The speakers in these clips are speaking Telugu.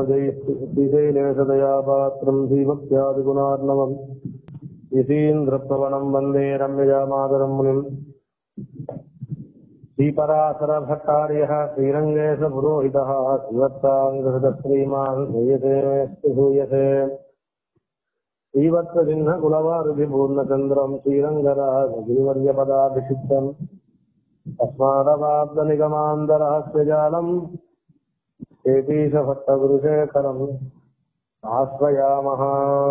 श्रीशैलेशदया पात्रम् श्रीभक्त्यादिगुणार्णवम् यतीन्द्रप्रवणम् वन्दे रम्यजामादरम् मुनिम् श्रीपराशरभट्टार्यः श्रीरङ्गेशपुरोहितः श्रीवत्साङ्गहृतश्रीमान् श्रूयते मेऽस्तु श्रूयते श्रीवत्ससिंहकुलवारुधिपूर्णचन्द्रम् श्रीरङ्गराजगिरिवर्यपदाभिषिक्तम् तस्मादवाब्दनिगमान्तरहस्यजालम् एतीशभट्टगुरुशेखरम् आश्रयामः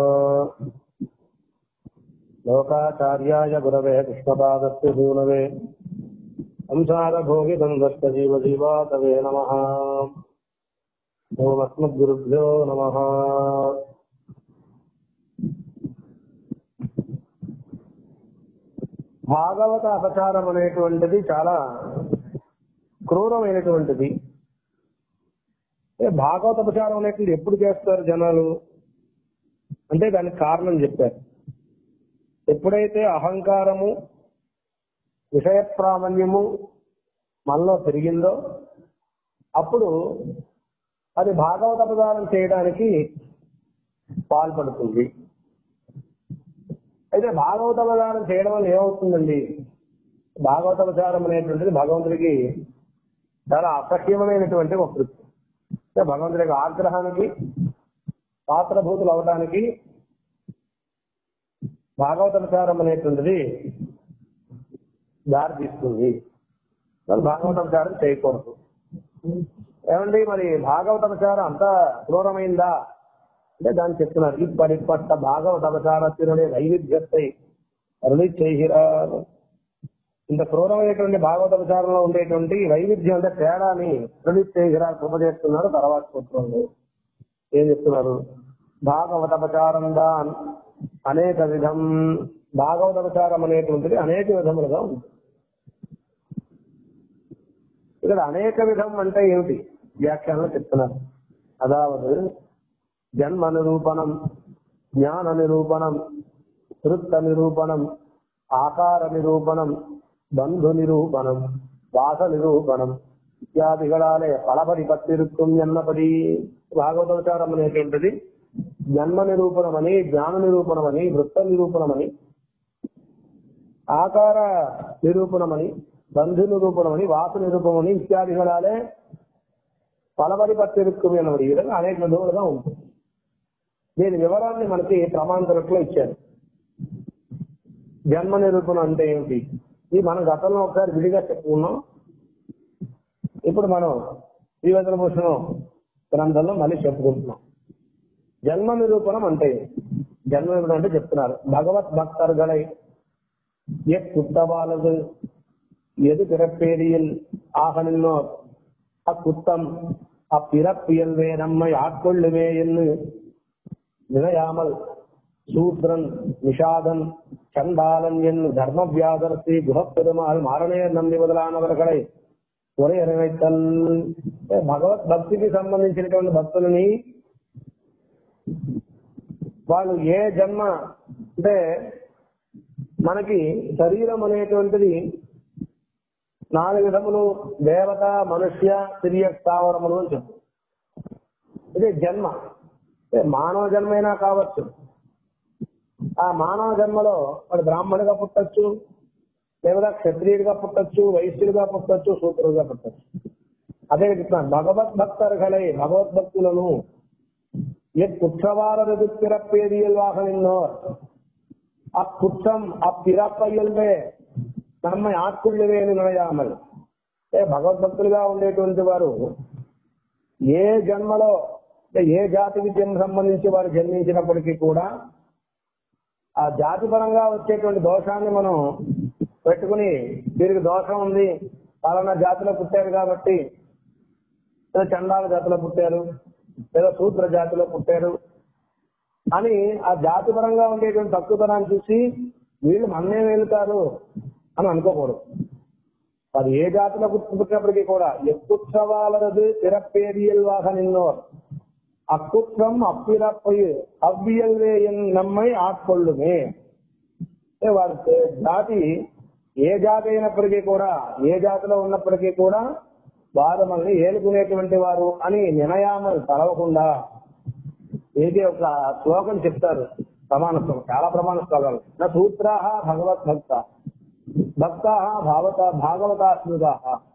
लोकाचार्याय गुरवे कृष्णपादस्य सूनवे संसारभोगितन्दस्य जीवजीवातवे नमः ओमस्मद्गुरुभ्यो नमः భాగవత అపచారం అనేటువంటిది చాలా క్రూరమైనటువంటిది ఏ భాగవత అపచారం అనేటువంటి ఎప్పుడు చేస్తారు జనాలు అంటే దానికి కారణం చెప్పారు ఎప్పుడైతే అహంకారము విషయ ప్రామాణ్యము మనలో పెరిగిందో అప్పుడు అది భాగవత అపచారం చేయడానికి పాల్పడుతుంది అయితే భాగవత అవతారం చేయడం వల్ల ఏమవుతుందండి భాగవత అవతారం అనేటువంటిది భగవంతుడికి చాలా అసహ్యమైనటువంటి ఒక వృత్తి అంటే భగవంతుడి యొక్క ఆగ్రహానికి పాత్రభూతులు అవడానికి భాగవత అవతారం అనేటువంటిది దారి తీస్తుంది మరి భాగవత అవతారం చేయకూడదు ఏమండి మరి భాగవత అవతారం అంతా క్రూరమైందా అంటే దాన్ని చెప్తున్నారు ఇప్పటిపట్ట భాగవత అవతారத்தினுடைய వైవిధ్యத்தை అరుళి చేయిరారు ఇంత క్రూరమైనటువంటి భాగవత విచారంలో ఉండేటువంటి వైవిధ్యం అంటే తేడాని అరుళి చేయిరా కృప చేస్తున్నారు తర్వాత పుత్రులు ఏం చెప్తున్నారు భాగవత ప్రచారంగా అనేక విధం భాగవత ప్రచారం అనేటువంటిది అనేక విధములుగా ఉంది ఇక్కడ అనేక విధం అంటే ఏమిటి వ్యాఖ్యానంలో చెప్తున్నారు అదావదు జన్మ నిరూపణం జ్ఞాన నిరూపణం వృత్త నిరూపణం ఆకార నిరూపణం బంధు నిరూపణం వాస నిరూపణం ఇత్యాదిగళాలే పలపడి పత్తిరుక్కుం ఎన్నపడి భాగవతోచారం అనేటువంటిది జన్మ నిరూపణమని జ్ఞాన నిరూపణమని వృత్త నిరూపణమని ఆకార నిరూపణమని బంధు నిరూపణమని వాస నిరూపణమని ఇత్యాదిగళాలే పలబడి పత్తిరుక్కుం ఎన్నపడి ఈ విధంగా అనేక విధములుగా ఉంటుంది దీని వివరాన్ని మనకి ప్రమాణకరట్లో ఇచ్చారు జన్మ నిరూపణ అంటే ఏమిటి ఇది మనం గతంలో ఒకసారి విడిగా చెప్పుకున్నాం ఇప్పుడు మనం శ్రీవేంద్ర భూషణం గ్రంథంలో మళ్ళీ చెప్పుకుంటున్నాం జన్మ నిరూపణం అంటే జన్మ నిరూపణ అంటే చెప్తున్నారు భగవత్ భక్తర్களை எக்குத்தவானது எது பிறப்பேரியில் ஆக நின்னோர் அக்குத்தம் அப்பிறப்பியல்வே நம்மை ஆட்கொள்ளுவே என்று நினையாமல் சூத்ரன் நிஷாதன் சண்டாளன் என்னும் தர்மவியாதரத்தை குணப்பெருமாள் மாரணேர் நம்பி మొదలైనవర్களை ఒరే అరవైతల్ భగవత్ భక్తికి సంబంధించినటువంటి భక్తులని వాళ్ళు ఏ జన్మ అంటే మనకి శరీరం అనేటువంటిది నాలుగు విధములు దేవత మనుష్య తిరియ స్థావరములు అని చెప్పు ఇదే జన్మ అంటే మానవ జన్మైనా కావచ్చు ఆ మానవ జన్మలో వాడు బ్రాహ్మణుడిగా పుట్టచ్చు లేదా క్షత్రియుడిగా పుట్టచ్చు వైశ్యుడిగా పుట్టచ్చు సూత్రుడిగా పుట్టచ్చు అదే చెప్తున్నాను భగవద్భక్తర్గలై భగవద్భక్తులను కుற்றவாரது பிறப்பேதியல்வாக நின்னோர் அக்குற்றம் அப்பிறப்பையல்వే நம்மை ఆత్కుళ్ళవే అని నిలయామల్ అంటే భగవద్భక్తులుగా ఉండేటువంటి వారు ఏ జన్మలో అంటే ఏ జాతికి జన్మ సంబంధించి వారు జన్మించినప్పటికీ కూడా ఆ జాతి పరంగా వచ్చేటువంటి దోషాన్ని మనం పెట్టుకుని వీరికి దోషం ఉంది పలానా జాతిలో పుట్టారు కాబట్టి ఏదో చండాల జాతిలో పుట్టారు ఏదో శూద్ర జాతిలో పుట్టారు అని ఆ జాతి పరంగా ఉండేటువంటి తక్కువతనాన్ని చూసి వీళ్ళు మన్నే వెళ్తారు అని అనుకోకూడదు అది ఏ జాతిలో పుట్టినప్పటికీ కూడా ఎక్కుత్సవాలది పిరప్పేరియల్ వాహ నిన్నోర్ అక్కుత్వం అప్పిరప్పై అవ్వియల్వే నమ్మై ఆట్కొళ్ళుమే అంటే వారి జాతి ఏ జాతి అయినప్పటికీ కూడా ఏ జాతిలో ఉన్నప్పటికీ కూడా వారు మనల్ని ఏలుకునేటువంటి వారు అని నినయామలు తలవకుండా ఏది ఒక శ్లోకం చెప్తారు ప్రమాణ శ్లోకం చాలా ప్రమాణ శ్లోకాలు నా సూత్రా భగవద్భక్త భక్త భావత భాగవతాస్మృత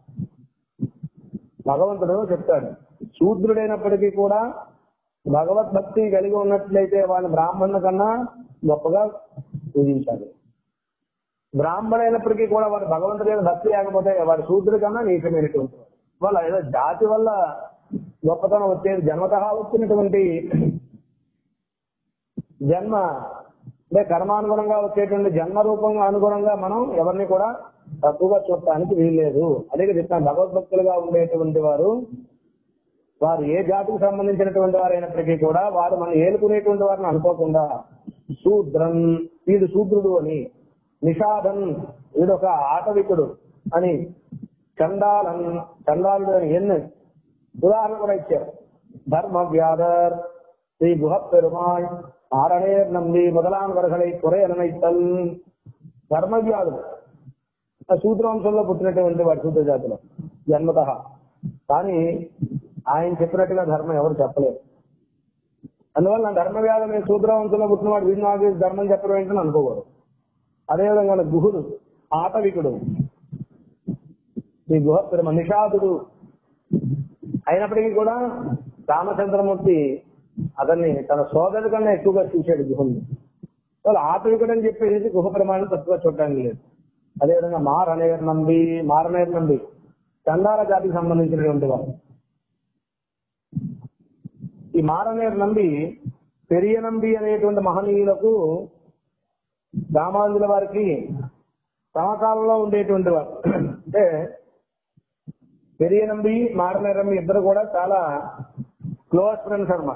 భగవంతుడు చెప్తాడు శూద్రుడైనప్పటికీ కూడా భగవద్భక్తి కలిగి ఉన్నట్లయితే వాడిని బ్రాహ్మణుల కన్నా గొప్పగా పూజించాలి బ్రాహ్మణైనప్పటికీ కూడా వాడు భగవంతుడి మీద భక్తి లేకపోతే వాడి శూద్రుడి కన్నా నీచమైనటువంటి వాడు. వాళ్ళ ఏదో జాతి వల్ల గొప్పతనం వచ్చేది జన్మత వచ్చినటువంటి జన్మ అంటే కర్మానుగుణంగా వచ్చేటువంటి జన్మ రూపంగా అనుగుణంగా మనం ఎవరిని కూడా తక్కువగా చూడటానికి వీల్లేదు అదే చెప్తాను భగవద్భక్తులుగా ఉండేటువంటి వారు వారు ఏ జాతికి సంబంధించినటువంటి వారైనప్పటికీ కూడా వారు మనం ఏలుకునేటువంటి వారిని అనుకోకుండా శూద్రన్ వీడు శూద్రుడు అని నిషాదన్ వీడు ఒక ఆటవికుడు అని చండాలన్ చండాలుడు అని ఎన్ని ఉదాహరణ కూడా ఇచ్చారు ధర్మ వ్యాధర్ శ్రీ గుహ పెరుమాళ్ ఆరణేర్ నంది మొదలానవர்களை குறையனைத்தல் ధర్మ వ్యాధులు ఆ శూద్రవంశంలో పుట్టినటువంటి వాడు శూద్ర జాతిలో జన్మత కానీ ఆయన చెప్పినట్టుగా ధర్మం ఎవరు చెప్పలేరు అందువల్ల ధర్మ వ్యాధం నేను శూద్రవంశంలో పుట్టినవాడు వీడిని నాకు ధర్మం చెప్పడం ఏంటని అనుకోకూడదు అదేవిధంగా గుహుడు ఆటవికుడు ఈ గుహ పెరుమ నిషాదుడు అయినప్పటికీ కూడా రామచంద్రమూర్తి అతన్ని తన సోదరుడి కన్నా ఎక్కువగా చూశాడు గుహని వాళ్ళు ఆత్మికుడు అని చెప్పేసి గుహ ప్రమాణం తక్కువ చూడటానికి లేదు అదేవిధంగా మారనేర్ నంబి మారనేర్ నంబి చందాల జాతికి సంబంధించినటువంటి వారు ఈ మారనేర్ నంబి పెరియ నంబి అనేటువంటి మహనీయులకు రామానుజుల వారికి సమకాలంలో ఉండేటువంటి వారు అంటే పెరియ నంబి మారనేర్ నంబి ఇద్దరు కూడా చాలా క్లోజ్ ఫ్రెండ్స్ అన్నమాట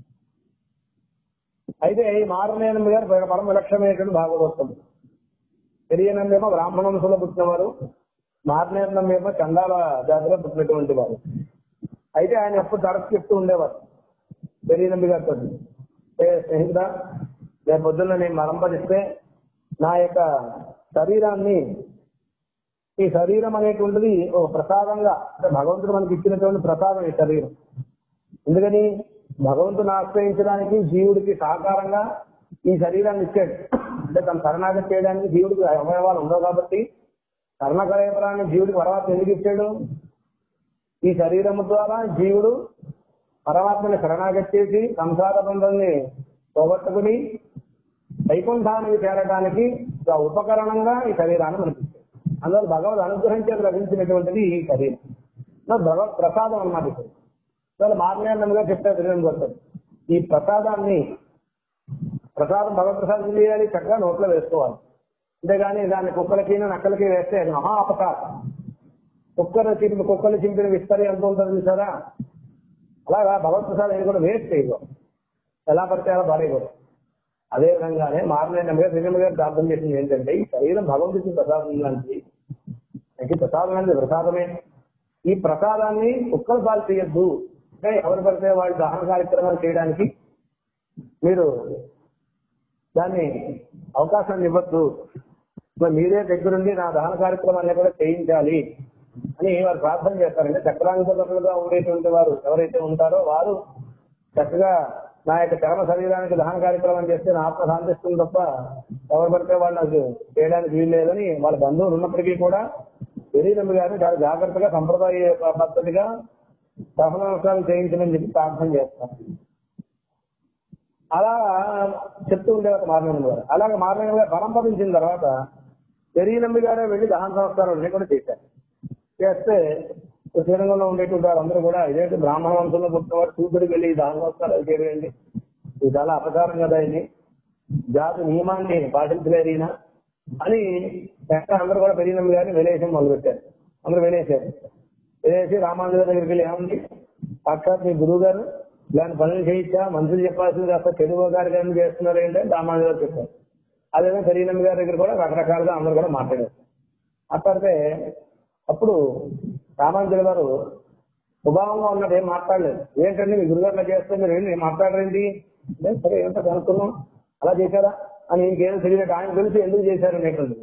అయితే ఈ మారనేనంబి గారు పరమ విలక్షణమైనటువంటి భాగవతోత్తముడు పెరియనంబేమో బ్రాహ్మణ వంశంలో పుట్టినవారు మారనేనంబేమో చందాల జాతిలో పుట్టినటువంటి వారు అయితే ఆయన ఎప్పుడు తరచు చెప్తూ ఉండేవారు పెరియనంబి గారితో ఏ స్నేహితుడ రేపు పొద్దున్న నేను మరంపదిస్తే నా యొక్క శరీరాన్ని ఈ శరీరం అనేటువంటిది ఒక ప్రసాదంగా అంటే భగవంతుడు మనకి ఇచ్చినటువంటి ప్రసాదం ఈ శరీరం ఎందుకని భగవంతుని ఆశ్రయించడానికి జీవుడికి సహకారంగా ఈ శరీరాన్ని ఇచ్చాడు అంటే తన శరణాగతి చేయడానికి జీవుడికి అవయవాలు ఉండవు కాబట్టి కర్ణకలేపరాన్ని జీవుడికి పరమాత్మ ఎందుకు ఇచ్చాడు ఈ శరీరము ద్వారా జీవుడు పరమాత్మని శరణాగతి చేసి సంసార బంధాన్ని పోగొట్టుకుని వైకుంఠానికి చేరడానికి ఒక ఉపకరణంగా ఈ శరీరాన్ని మనకి ఇచ్చాడు అందువల్ల భగవద్ అనుగ్రహం చేత లభించినటువంటిది ఈ శరీరం భగవత్ ప్రసాదం అన్నమాట ఇది. చాలా మార్గంగా చెప్తారు తెలియని కొడతారు ఈ ప్రసాదాన్ని ప్రసాదం భగవత్ ప్రసాదం చేయాలి చక్కగా నోట్లో వేసుకోవాలి అంతేగాని దాన్ని కుక్కలకి నక్కలకి వేస్తే అది మహా అపకారం కుక్కలు చింపి కుక్కలు చింపిన విస్తరి ఎంత ఉంటుంది చూసారా అలాగా భగవత్ ప్రసాదం ఇది కూడా వేస్ట్ చేయకూడదు ఎలా పడితే అలా పడేయకూడదు అదే విధంగానే మారలేని మీద శ్రీరమ్మ గారు అర్థం చేసింది ఏంటంటే ఈ శరీరం భగవంతుడికి ప్రసాదం లాంటిది అయితే ప్రసాదం అనేది ప్రసాదమే ఈ ప్రసాదాన్ని కుక్కలు పాలు చేయొద్దు అంటే ఎవరు పడితే వాళ్ళు దహన కార్యక్రమాలు చేయడానికి మీరు దాన్ని అవకాశాన్ని ఇవ్వద్దు మరి మీరే దగ్గరుండి నా దహన కార్యక్రమాన్ని కూడా చేయించాలి అని వారు ప్రార్థన చేస్తారంటే చక్రాంతరులుగా ఉండేటువంటి వారు ఎవరైతే ఉంటారో వారు చక్కగా నా యొక్క చర్మ శరీరానికి దహన కార్యక్రమం చేస్తే నా ఆత్మ శాంతిస్తుంది తప్ప ఎవరు పడితే వాళ్ళు నాకు చేయడానికి వీలు లేదని వాళ్ళ బంధువులు ఉన్నప్పటికీ కూడా శరీరం గారిని చాలా జాగ్రత్తగా సంప్రదాయ పద్ధతిగా సహనవసరాలు చేయించమని చెప్పి ప్రార్థన చేస్తాను అలా చెప్తూ ఉండేవారు మారణం గారు అలాగే మారణం గారు పరంపరించిన తర్వాత శరీరం గారే వెళ్ళి దహన సంస్కారాలు కూడా చేశారు చేస్తే శ్రీరంగంలో ఉండేటువంటి వారందరూ కూడా ఇదేంటి బ్రాహ్మణ వంశంలో పుట్టినవాడు సూర్యుడికి వెళ్ళి దహన సంస్కారాలు చేయడండి ఇది చాలా అపకారం కదా ఇది జాతి నియమాన్ని పాటించలేదు ఈయన అని ఎక్కడ అందరూ కూడా పెరిగిన గారిని వెలేసం మొదలుపెట్టారు అందరూ వెలేసారు వెలేసి రామానుజు దగ్గరికి వెళ్ళి ఏమండి సాక్షాత్ మీ గురువు గారు ఇలాంటి పనులు చేయించా మంత్రులు చెప్పాల్సింది కాస్త తెలుగు గారి గారిని చేస్తున్నారు ఏంటంటే రామానుజు గారు చెప్పారు అదేవిధంగా పెరిగిన గారి దగ్గర కూడా రకరకాలుగా అందరూ కూడా మాట్లాడారు మాట్లాడితే అప్పుడు రామానుజుల గారు స్వభావంగా ఉన్నది ఏం మాట్లాడలేదు ఏంటంటే మీ గురుగారు చేస్తే మీరు ఏంటి మాట్లాడరేంటి అంటే సరే ఏంటో కనుక్కున్నాం అలా చేశారా అని ఇంకేదో తెలియనట్టు ఆయన తెలిసి ఎందుకు చేశారు అనేటువంటిది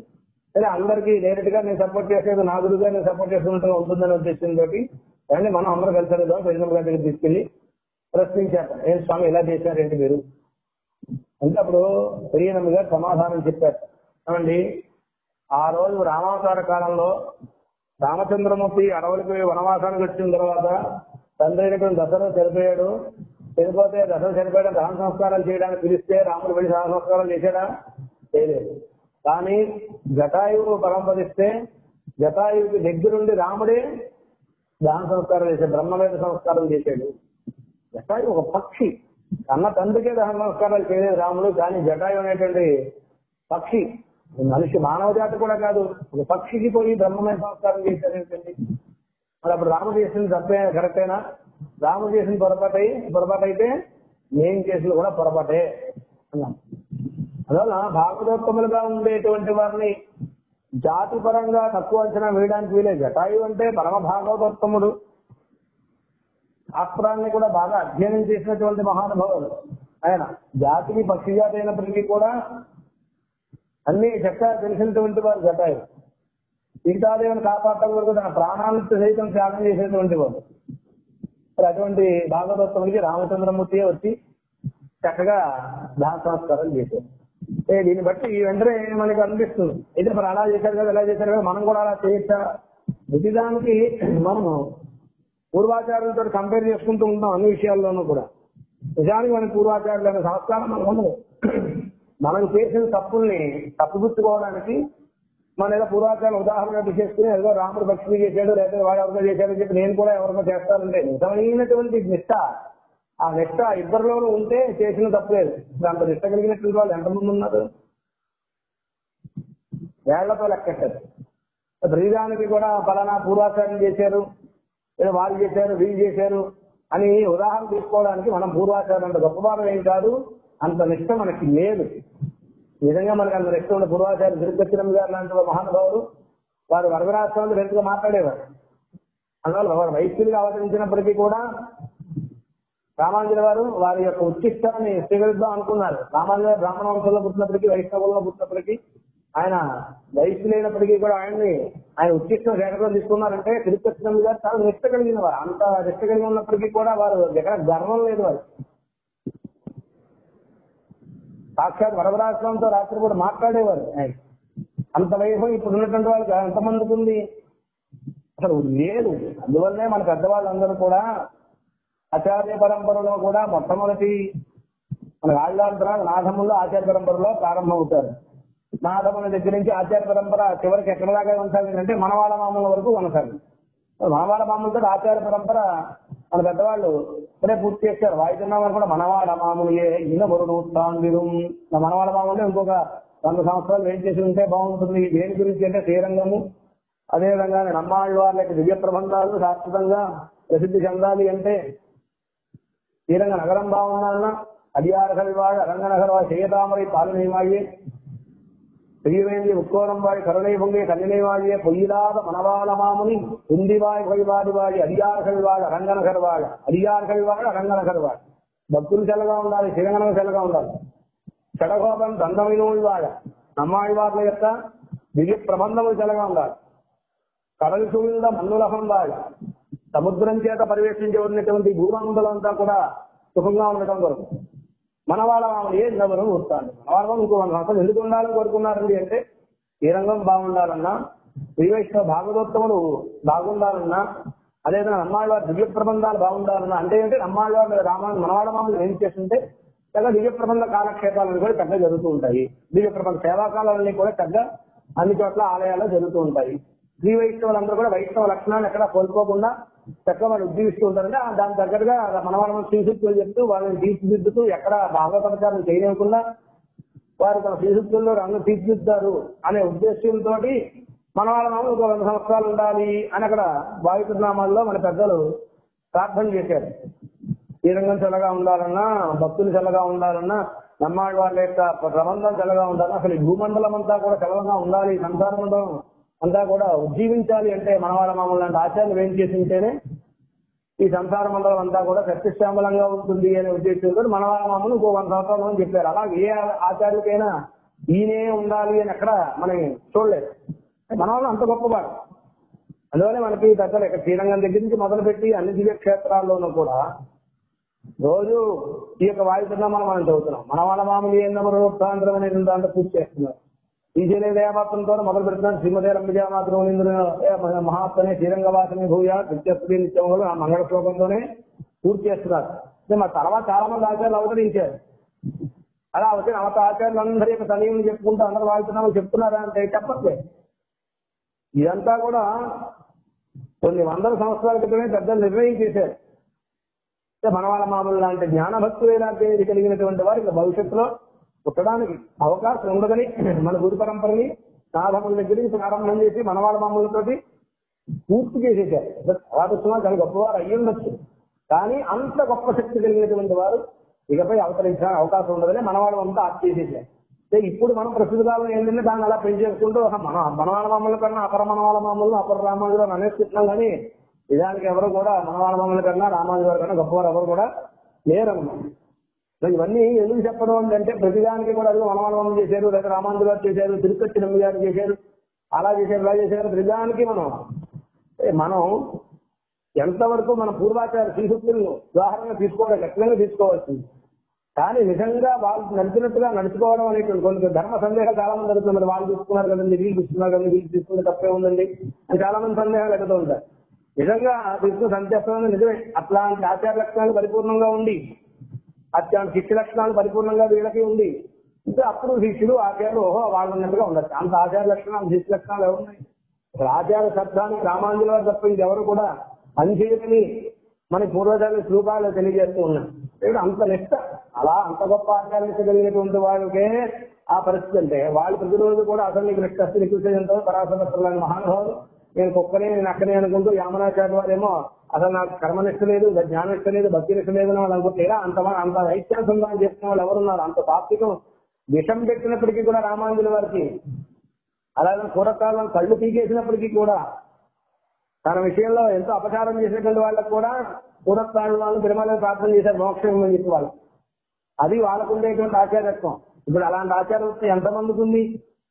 సరే అందరికీ డైరెక్ట్ గా నేను సపోర్ట్ చేసేది నా గురుగా నేను సపోర్ట్ చేస్తున్నట్టుగా ఉంటుందనే ఉద్దేశంతో కానీ మనం అందరం కలిసి పెద్దమ్మ గారి దగ్గర తీసుకెళ్లి ప్రశ్నించారు ఏం స్వామి ఇలా చేశారేంటి మీరు అంటే అప్పుడు పెరియనమ్మ గారు సమాధానం చెప్పారు ఏమండి ఆ రోజు రామావతార కాలంలో రామచంద్రమూర్తి అడవులకి వనవాసానికి వచ్చిన తర్వాత తండ్రి అయినటువంటి దశరథ చనిపోయాడు చనిపోతే దశరథ చనిపోయాడు దహన సంస్కారాలు చేయడానికి పిలిస్తే రాముడు వెళ్ళి దహన సంస్కారాలు చేశాడా చేయలేదు కానీ జటాయువు పరంపరిస్తే జటాయువుకి దగ్గరుండి రాముడే దహన సంస్కారం చేశాడు బ్రహ్మవేద సంస్కారం చేశాడు జటాయు ఒక పక్షి అన్న తండ్రికే దహన సంస్కారాలు చేయలేదు రాముడు కానీ జటాయు అనేటువంటి పక్షి మనిషి మానవ జాతి కూడా కాదు ఒక పక్షికి పోయి బ్రహ్మమైన సంస్కారం చేశారు ఏంటండి మరి అప్పుడు రాముడు చేసింది తప్పే కరెక్టేనా రాముడు చేసిన పొరపాటు అయి పొరపాటు అయితే నేను చేసింది కూడా పొరపాటే అన్నాం అందువల్ల భాగవతోత్తములుగా ఉండేటువంటి వారిని జాతి పరంగా తక్కువ అంచనా వేయడానికి వీలే జటాయు అంటే పరమ భాగవతోత్తముడు శాస్త్రాన్ని కూడా బాగా అధ్యయనం చేసినటువంటి మహానుభావుడు ఆయన జాతికి పక్షి జాతి అయినప్పటికీ కూడా అన్ని చక్కగా తెలిసినటువంటి వారు జటాయు సీతాదేవిని కాపాడటం వరకు తన ప్రాణాలను సైతం త్యాగం చేసేటువంటి వాడు మరి అటువంటి భాగవతోత్తముడికి రామచంద్రమూర్తి వచ్చి చక్కగా దాన సంస్కారం చేశారు ఏ దీన్ని బట్టి ఈ వెంటనే మనకి అనిపిస్తుంది అయితే మరి అలా చేశారు కదా ఇలా చేశారు కదా మనం కూడా అలా చేయొచ్చా ప్రతిదానికి మనము పూర్వాచార్యులతో కంపేర్ చేసుకుంటూ ఉంటాం అన్ని విషయాల్లోనూ కూడా నిజానికి మన పూర్వాచార్యులు అనే సంస్కారం మనకు ఉండదు మనం చేసిన తప్పుల్ని తప్పుగుచ్చుకోవడానికి మన ఏదో పూర్వాచారం ఉదాహరణ చేసుకుని ఏదో రాముడు భక్తి చేశాడు లేదా వాడు ఎవరికో చేశాడని చెప్పి నేను కూడా ఎవరికో చేస్తానంటే నిజమైనటువంటి నిష్ట ఆ నిష్ట ఇద్దరిలోనూ ఉంటే చేసిన తప్పలేదు ఇప్పుడు అంత నిష్ట కలిగినటువంటి వాళ్ళు ఎంతమంది ఉన్నారు వేళ్లతో లెక్కెట్టారు ప్రతిదానికి కూడా ఫలానా పూర్వాచారం చేశారు లేదా వాళ్ళు చేశారు వీళ్ళు చేశారు అని ఉదాహరణ తీసుకోవడానికి మనం పూర్వాచారం అంత గొప్పవారం ఏం కాదు అంత నిష్ట మనకి లేదు నిజంగా మనకి అంత నిష్ట ఉన్న పూర్వాచార్య తిరుపతిరం గారు లాంటి ఒక మహానుభావులు వారు వరదరాష్ట్రంలో వెనుకగా మాట్లాడేవారు అందువల్ల వారు వైద్యులుగా అవతరించినప్పటికీ కూడా రామాంజలి వారు వారి యొక్క ఉచ్చిష్టాన్ని స్వీకరిద్దాం అనుకున్నారు రామాంజలి గారు బ్రాహ్మణ వంశంలో పుట్టినప్పటికీ వైష్ణవుల్లో పుట్టినప్పటికీ ఆయన వైశ్యులైనప్పటికీ కూడా ఆయన్ని ఆయన ఉచ్చిష్టం సేకరణ తీసుకున్నారంటే తిరుపతి గారు చాలా నిష్ట కలిగిన వారు అంత నిష్ట కలిగి ఉన్నప్పటికీ కూడా వారు ఎక్కడ గర్వం లేదు వారు సాక్షాత్ వరదరాష్ట్రంతో రాత్రి కూడా మాట్లాడేవారు ఆయన అంత వైభవం ఇప్పుడు ఉన్నటువంటి వాళ్ళకి ఎంతమందికి ఉంది అసలు లేదు అందువల్లనే మన పెద్దవాళ్ళందరూ కూడా ఆచార్య పరంపరలో కూడా మొట్టమొదటి మన రాజధాని నాథముల్లో ఆచార్య పరంపరలో ప్రారంభమవుతారు నాథముల దగ్గర నుంచి ఆచార్య పరంపర చివరికి ఎక్కడ దాకా కొనసాగిందంటే మనవాళ్ళ మామూల వరకు కొనసాగింది మనవాళ్ళ మామూలతో ఆచార్య పరంపర మన పెద్దవాళ్ళు ఇప్పుడే పూర్తి చేశారు వాయితున్నామని కూడా మనవాడ మామూలుయే ఇనబరుడు తాండిరు మనవాడ మామూలు ఇంకొక వంద సంవత్సరాలు వెయిట్ చేసి ఉంటే బాగుంటుంది దేని గురించి అంటే శ్రీరంగము అదేవిధంగా నమ్మాళ్ళ వాళ్ళకి దివ్య ప్రబంధాలు శాశ్వతంగా ప్రసిద్ధి చెందాలి అంటే శ్రీరంగ నగరం బాగుండాలన్నా అడియారగల్ వాడు రంగనగర్ వాడు చేయతామரை పాలనేవాయే பெரியவேண்டிய உட்கோணம் வாழி கருணை பொங்கை கண்ணினை வாழிய பொய்யிலாத மணவாள மாமுனி உந்திவாய் பொய்வாடி வாழி அடியார்கள் வாழ రంగనగర్ వాడ అడియాர்கள் వాడ రంగనగర్ వాడ భక్తులు చల్లగా ఉండాలి శ్రీరంగనం చల్లగా ఉండాలి చెడగోపం దండమైన వాడ నమ్మాళ్ళవార్ల యొక్క దివ్య ప్రబంధములు చల్లగా ఉండాలి కడలి సూళ్ళ మన్నులహం వాడ సముద్రం చేత పరివేషించి ఉన్నటువంటి భూమంతులంతా కూడా సుఖంగా ఉండటం కొరకు మన వాళ్ళ మామూలు ఏ నవరం వస్తాను మన వాళ్ళ ఇంకో వంద సంవత్సరాలు ఎందుకు ఉండాలని కోరుకున్నారండి అంటే ఈ రంగం బాగుండాలన్నా శ్రీవైష్ణవ భాగవతోత్తములు బాగుండాలన్నా అదేవిధంగా అమ్మాళ్ళ వారి దివ్య ప్రబంధాలు బాగుండాలన్నా అంటే ఏంటంటే అమ్మాళ్ళ వారి రామ మనవాళ్ళ మామూలు ఏం చేస్తుంటే చాలా దివ్య ప్రబంధ కాలక్షేపాలను కూడా చక్కగా జరుగుతూ ఉంటాయి దివ్య ప్రబంధ సేవాకాలన్నీ కూడా చక్కగా అన్ని చోట్ల ఆలయాల్లో జరుగుతూ ఉంటాయి శ్రీ వైష్ణవులందరూ కూడా వైష్ణవ లక్షణాలు ఎక్కడ కోల్పోకుండా చక్కగా వాళ్ళు ఉద్యోగిస్తూ ఉంటారంటే ఆ దాని తగ్గట్టుగా మన వాళ్ళని శ్రీశక్తులు చెప్తూ వాళ్ళని తీర్చిదిద్దుతూ ఎక్కడ భాగవతకారం చేయనివ్వకుండా వారు తన శ్రీశక్తుల్లో రంగు తీర్చిదిద్దారు అనే ఉద్దేశంతో మన వాళ్ళ నామం ఒక వంద సంవత్సరాలు ఉండాలి అని అక్కడ భావితనామాల్లో మన పెద్దలు ప్రార్థన చేశారు ఈ రంగం చల్లగా ఉండాలన్నా భక్తులు చల్లగా ఉండాలన్నా నమ్మాళ్ళ వాళ్ళ యొక్క ప్రబంధం చల్లగా ఉండాలన్నా అసలు ఈ భూమండలం అంతా కూడా చల్లగా ఉండాలి సంసార మండలం అంతా కూడా ఉజ్జీవించాలి అంటే మనవాళ్ళ మామూలు లాంటి ఆచార్యులు ఏం చేసి ఉంటేనే ఈ సంసార మండలం అంతా కూడా సత్యశ్యామలంగా ఉంటుంది అనే ఉద్దేశంతో మనవాళ్ళ మామూలు ఇంకో వంద సంవత్సరాలు అని చెప్పారు అలాగే ఏ ఆచార్యులకైనా ఈయనే ఉండాలి అని ఎక్కడ మనం చూడలేదు మన వాళ్ళు అంత గొప్పవాడు అందువల్ల మనకి పెద్దలు ఇక్కడ శ్రీరంగం దగ్గర నుంచి మొదలుపెట్టి అన్ని దివ్య క్షేత్రాల్లోనూ కూడా రోజు ఈ యొక్క వాయుతున్నా మనం మనం చదువుతున్నాం మన వాళ్ళ మామూలు ఏందమరోత్సాంతరం అనేది దాంట్లో పూర్తి చేస్తున్నారు ఈ శైలి దయాపాత్రంతో మొదలు పెడుతున్నాను శ్రీమతి రంజా మాత్రం మహాత్మనే శ్రీరంగవాసని భూయా నిత్యస్తుడి నిత్యం ఆ మంగళ శ్లోకంతోనే పూర్తి చేస్తున్నారు అంటే మా తర్వాత చాలా మంది ఆచార్యులు అవతరించారు అలా అవతరి అవత ఆచార్యులు అందరి యొక్క సనీయులు చెప్పుకుంటూ అందరు వాయుతున్నామని చెప్తున్నారా అంటే చెప్పట్లేదు ఇదంతా కూడా కొన్ని వందల సంవత్సరాల క్రితమే పెద్దలు నిర్ణయం చేశారు అంటే మన వాళ్ళ మామూలు లాంటి జ్ఞానభక్తులు ఇలాంటి కలిగినటువంటి వారు ఇంకా భవిష్యత్తులో పుట్టడానికి అవకాశం ఉండదని మన గురు పరంపరని సాధముల దగ్గర నుంచి ప్రారంభం చేసి మన వాళ్ళ మామూలతోటి పూర్తి చేసేసారు తర్వాత వచ్చినా చాలా గొప్పవారు అయ్యి ఉండొచ్చు కానీ అంత గొప్ప శక్తి కలిగినటువంటి వారు ఇకపై అవతరించడానికి అవకాశం ఉండదని మన వాళ్ళు అంతా ఆప్ చేసేసారు అంటే ఇప్పుడు మనం ప్రస్తుత కాలం ఏంటంటే దాన్ని అలా పెంచేసుకుంటూ "ఆహా, మన మనవాళ్ళ మామూల కన్నా అపర మనవాళ్ళ మామూలు అపర రామానుజులు అని అనేసుకుంటున్నాం కానీ నిజానికి ఎవరు కూడా మనవాళ్ళ మామూల కన్నా రామానుజు గారి కన్నా గొప్పవారు ఎవరు కూడా లేరన్నమాట మరి ఇవన్నీ ఎందుకు చెప్పడం అంటే ప్రతిదానికి కూడా అది మనవాళ్ళం చేశారు లేదా రామానుజు గారు చేశారు తిరుపతి నమ్మి గారు చేశారు అలా చేశారు ఇలా చేశారు ప్రతిదానికి మనం ఏ మనం ఎంతవరకు మన పూర్వాచార శ్రీశక్తులను ఉదాహరణ తీసుకోవడం ఖచ్చితంగా తీసుకోవాల్సింది కానీ నిజంగా వాళ్ళు నడిచినట్టుగా నడుచుకోవడం అనేటువంటి కొన్ని ధర్మ సందేహాలు చాలా మంది అడుగుతున్నారు మరి వాళ్ళు తీసుకున్నారు కదండి వీళ్ళు తీసుకున్నారు కదండి వీళ్ళు తీసుకుంటే తప్పే ఉందండి అని చాలా మంది సందేహాలు ఎదుగుతూ ఉంటారు నిజంగా తీసుకుని సంతేస్తుంది నిజమే అట్లాంటి ఆచార లక్షణాలు పరిపూర్ణంగా ఉండి అత్యంత శిక్ష లక్షణాలు పరిపూర్ణంగా వీళ్ళకి ఉంది ఇంకా అప్పుడు శిష్యులు ఆచార్యులు ఓహో వాళ్ళు ఉన్నట్టుగా ఉండొచ్చు అంత ఆచార లక్షణాలు శిక్ష లక్షణాలు ఎవరున్నాయి అసలు ఆచార శబ్దానికి రామాంజుల వారు తప్ప ఇంకెవరు కూడా పనిచేయని మన పూర్వజాల శ్లోకాలు తెలియజేస్తూ ఉన్నారు ఇక్కడ అంత నిష్ట అలా అంత గొప్ప ఆచారం కలిగినటువంటి వాళ్ళకే ఆ పరిస్థితి అంటే వాళ్ళు ప్రతిరోజు కూడా అసలు నీకు నిష్ట శ్రీకృష్ణ పరాశరని మహానుభావులు నేను కుక్కనే నేను అక్కనే అనుకుంటూ యామనాచార్య వారేమో అసలు నాకు కర్మనిష్ట లేదు జ్ఞానిష్ట లేదు భక్తి నిష్ట లేదు అని వాళ్ళు అనుకుంటే ఇలా అంత అంత ఐత్యాసంగా చెప్తున్న వాళ్ళు ఎవరున్నారు అంత తాత్వికం విషం పెట్టినప్పటికీ కూడా రామాంజుల వారికి అలాగే కూరకాలం కళ్ళు పీకేసినప్పటికీ కూడా తన విషయంలో ఎంతో అపచారం చేసినటువంటి వాళ్ళకు కూడా పూర్వస్థానం వాళ్ళు తిరుమలని ప్రార్థన చేశారు మోక్షం అని చెప్పి వాళ్ళు అది వాళ్ళకు ఉండేటువంటి ఆచారత్వం ఇప్పుడు అలాంటి ఆచారత్వం ఎంతమందికి ఉంది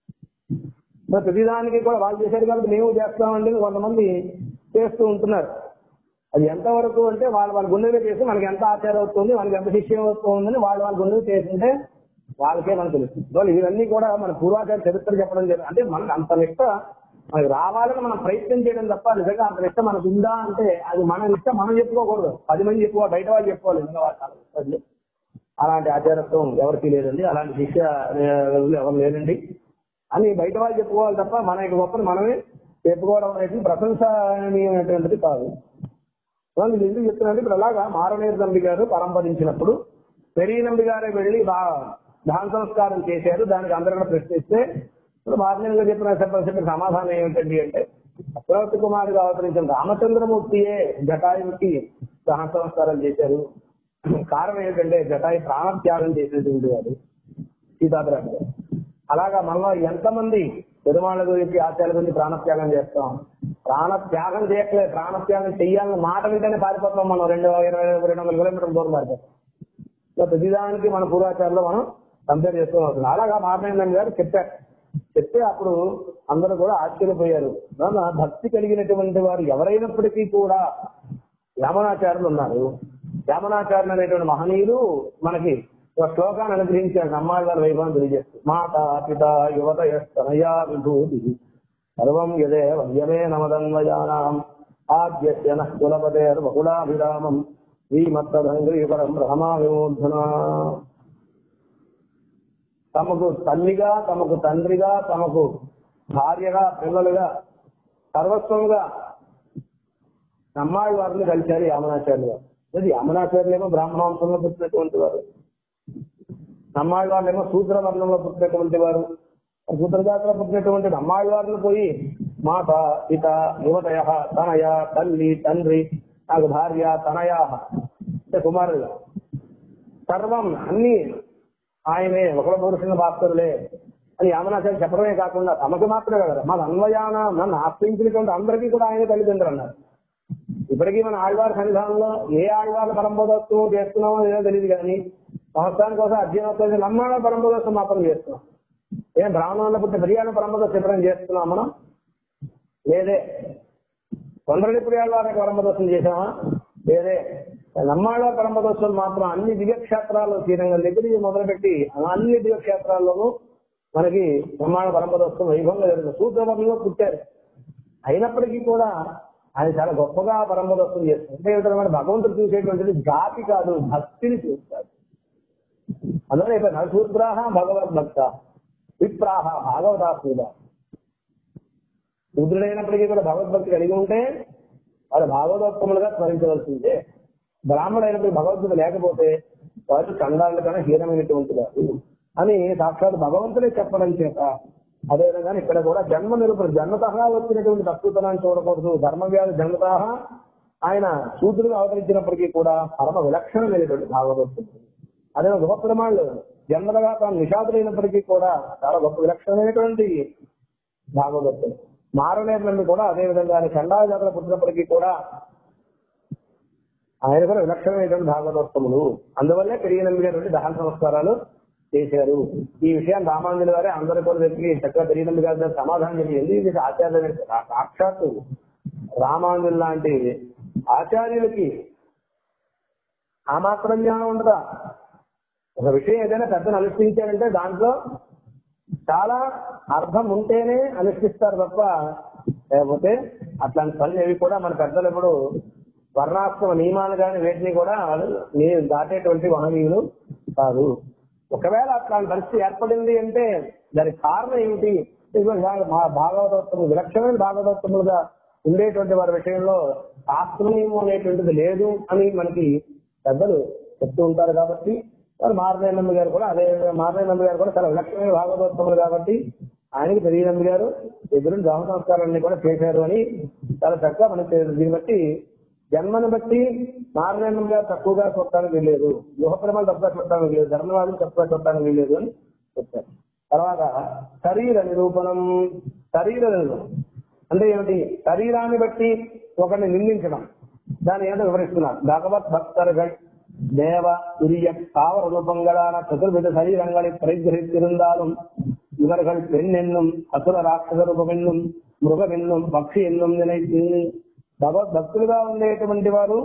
మరి ప్రతిదానికి కూడా వాళ్ళు చేశారు కాబట్టి మేము చేస్తామండి అని కొంతమంది చేస్తూ ఉంటున్నారు అది ఎంతవరకు అంటే వాళ్ళు వాళ్ళ గుండెలో చేసి మనకి ఎంత ఆచారం అవుతుంది మనకి ఎంత శిష్యం అవుతుందని వాళ్ళు వాళ్ళ గుండెలో చేస్తుంటే వాళ్ళకే మనకు తెలుస్తుంది వాళ్ళు ఇవన్నీ కూడా మన పూర్వాచార చరిత్ర చెప్పడం జరిగింది అంటే మనకు అంత నిష్ట మనకి రావాలని మనం ప్రయత్నం చేయడం తప్ప నిజంగా అంత నిష్ట మనకు ఉందా అంటే అది మన నిష్ట మనం చెప్పుకోకూడదు పది మంది చెప్పుకోవాలి బయట వాళ్ళు చెప్పుకోవాలి నిజంగా వాళ్ళు అలాంటి ఆచారత్వం ఎవరికి లేదండి అలాంటి శిక్ష ఎవరు లేదండి అని బయట వాళ్ళు చెప్పుకోవాలి తప్ప మన యొక్క గొప్పని మనమే చెప్పుకోవడం అనేది ప్రశంసనీయమైనటువంటిది కాదు వాళ్ళు ఇది ఎందుకు చెప్తున్నారంటే ఇప్పుడు అలాగా మారనేరు నంబి గారు పరంపరించినప్పుడు పెరిగి నంబి గారే వెళ్ళి బా- దాన సంస్కారం చేశారు దానికి అందరూ కూడా ప్రశ్నిస్తే ఇప్పుడు మారనేరు గారు చెప్పిన చెప్పిన చెప్పిన సమాధానం ఏమిటండి అంటే చక్రవర్తి కుమారుగా అవతరించిన రామచంద్రమూర్తియే జటాయుకి దాన సంస్కారం చేశారు కారణం ఏంటంటే జటాయి ప్రాణత్యాగం చేసేటువంటి వాడు సీతాద్రాజు గారు అలాగా మనలో ఎంతమంది పెరుమాళ్ళ గురించి ఆచార్య గురించి ప్రాణత్యాగం చేస్తాం ప్రాణత్యాగం చేయట్లేదు ప్రాణత్యాగం చెయ్యాలని మాట వింటేనే పారిపోతాం మనం రెండు ఇరవై రెండు వందల కిలోమీటర్ల దూరం పారిపోతాం సో ప్రతిదానికి మన పూర్వాచారంలో మనం కంపేర్ చేస్తూ అవుతుంది అలాగా మారణేంద్ర గారు చెప్పారు చెప్తే అప్పుడు అందరూ కూడా ఆశ్చర్యపోయారు నాన్న భక్తి కలిగినటువంటి వారు ఎవరైనప్పటికీ కూడా యామనాచార్యులు ఉన్నారు యామనాచార్యులు అనేటువంటి మహనీయులు మనకి ఒక శ్లోకాన్ని అనుగ్రహించారు అమ్మాయి గారి వైభవం తెలియజేస్తూ మాత పిత యువత యస్తనయా విభూతి సర్వం యదే వయ్యమే నమదన్వయానాం ఆద్యస్య నః కులపతేర్ బహుళాభిరామం శ్రీమత్తరంగ్రీపరం రమా విమోధన తమకు తల్లిగా తమకు తండ్రిగా తమకు భార్యగా పిల్లలుగా సర్వస్వంగా అమ్మాయి వారిని కలిశారు యామనాచార్యులు గారు అది యామనాచార్యులు ఏమో బ్రాహ్మణవంశంలో పుట్టినటువంటి వారు అమ్మాయి వాళ్ళు ఏమో శూద్ర వర్ణంలో పుట్టినటువంటి వారు శూద్రజాతిలో పుట్టినటువంటి అమ్మాయి వారిని పోయి మాత పిత యువతయ తనయ తల్లి తండ్రి నాకు భార్య తనయా అంటే కుమారుడుగా సర్వం అన్ని ఆయనే ఒకల పురుషుని భాస్కరులే అని యామనాచార్య చెప్పడమే కాకుండా తమకు మాత్రమే కదా మన అన్వయాన నన్ను ఆశ్రయించినటువంటి అందరికీ కూడా ఆయన తల్లిదండ్రులు అన్నారు ఇప్పటికీ మన ఆళ్వారి సన్నిధానంలో ఏ ఆళ్వార్ల పరంపదోత్సవం చేస్తున్నామో ఏదో తెలియదు కానీ సంవత్సరానికి ఒకసారి అధ్యయనోత్సవం నమ్మాడ పరంపదోత్సవం మాత్రం చేస్తున్నాం ఏం బ్రాహ్మణుల పుట్టి బిర్యానీ పరంపర చిత్రం చేస్తున్నాం మనం లేదే కొందరి ప్రియాల వారికి పరమదోషం చేశామా లేదే నమ్మాళ్ళ పరమదోషం మాత్రం అన్ని దివ్యక్షేత్రాల్లో శ్రీరంగం దగ్గర నుంచి మొదలుపెట్టి అన్ని దివ్యక్షేత్రాల్లోనూ మనకి నమ్మాళ్ళ పరమదోషం వైభవంగా జరుగుతుంది సూత్రవర్ణంలో పుట్టారు అయినప్పటికీ కూడా ఆయన చాలా గొప్పగా పరమదోషం చేస్తారు అంటే ఏమిటంటే భగవంతుడు చూసేటువంటిది జాతి కాదు భక్తిని చూస్తాడు అందులో ఇప్పుడు నరసూత్రాహ భగవద్భక్త విప్రాహ భాగవతాసూద శూద్రుడైనప్పటికీ కూడా భగవద్భక్తి కలిగి ఉంటే వారు భాగవతోత్తములుగా స్మరించవలసిందే బ్రాహ్మడైనప్పుడు భగవద్గీత లేకపోతే వారు చండాల కన్నా హీనమైనటువంటి వారు అని సాక్షాత్ భగవంతుడే చెప్పడం చేత అదేవిధంగా ఇక్కడ కూడా జన్మ నిరూపణ జన్మతహా వచ్చినటువంటి తక్కువతనాన్ని చూడకూడదు ధర్మవ్యాధి జన్మతహా ఆయన శూద్రుడు అవతరించినప్పటికీ కూడా పరమ విలక్షణమైనటువంటి భాగవతుడు అదే గొప్ప ప్రమాణాలు జన్మతగా తాను నిషాదులైనప్పటికీ కూడా చాలా గొప్ప విలక్షణమైనటువంటి భాగవతుడు మారనేరులను కూడా అదే విధంగా చండాల జాతర పుట్టినప్పటికీ కూడా ఆయన కూడా విలక్షణమైనటువంటి భాగవతోత్తములు అందువల్లే పెరిగినటువంటి దహన సంస్కారాలు చేశారు ఈ విషయాన్ని రామాంజలి వారే అందరి కూడా చెప్పి చక్కగా పెరిగినందు గారి సమాధానం చెప్పింది ఇది ఆచార్య సాక్షాత్తు రామాంజలి లాంటి ఆచార్యులకి ఆ మాత్రం జ్ఞానం ఉండదా ఒక విషయం ఏదైనా పెద్దను అనుష్ఠించారంటే దాంట్లో చాలా అర్థం ఉంటేనే అనుష్ఠిస్తారు తప్ప లేకపోతే అట్లాంటి పనులు ఏవి కూడా మన పెద్దలు ఎప్పుడు వర్ణాశ్రమ నియమాలు కానీ వేటిని కూడా వాళ్ళు నీ- దాటేటువంటి వననీయులు కాదు ఒకవేళ అట్లాంటి పరిస్థితి ఏర్పడింది అంటే దానికి కారణం ఏమిటి ఇదిగో ఇలాగ మా భాగవతోత్తములు విలక్షణమైన భాగవతోత్తములుగా ఉండేటువంటి వారి విషయంలో శాస్త్రనియమం అనేటువంటిది లేదు అని మనకి పెద్దలు చెప్తూ ఉంటారు కాబట్టి వారు మారనేనమ్మ గారు కూడా అదే మారనేనమ్మ గారు కూడా చాలా విలక్షణమైన భాగవతోత్తములు కాబట్టి ఆయనకి పెరిగినమ్మ గారు ఎదురు దామ సంస్కారాన్ని కూడా చేశారు అని చాలా చక్కగా మనకి దీన్ని బట్టి జన్మను బట్టి నారాయణ గారు తక్కువగా చూడటానికి వీల్లేదు యుహ ప్రేమలు తక్కువ చూడటానికి వీలేదు ధర్మవాదం తక్కువ చూడటానికి వీల్లేదు అని చెప్పారు తర్వాత శరీర నిరూపణం శరీర నిరూపణం అంటే ఏమిటి శరీరాన్ని బట్టి ఒకరిని నిందించడం దాన్ని ఏదో వివరిస్తున్నారు భగవత్ భక్తர்கள் தேவ உரிய தாவர ரூபங்களான சதுர்வித சரீரங்களை பரிகிரகித்திருந்தாலும் இவர்கள் பெண் என்னும் அசுர ராட்சச ரூபம் என்னும் మృగం ఎన్నం పక్షి ఎన్నం నిలైతే భగవద్ భక్తులుగా ఉండేటువంటి వారు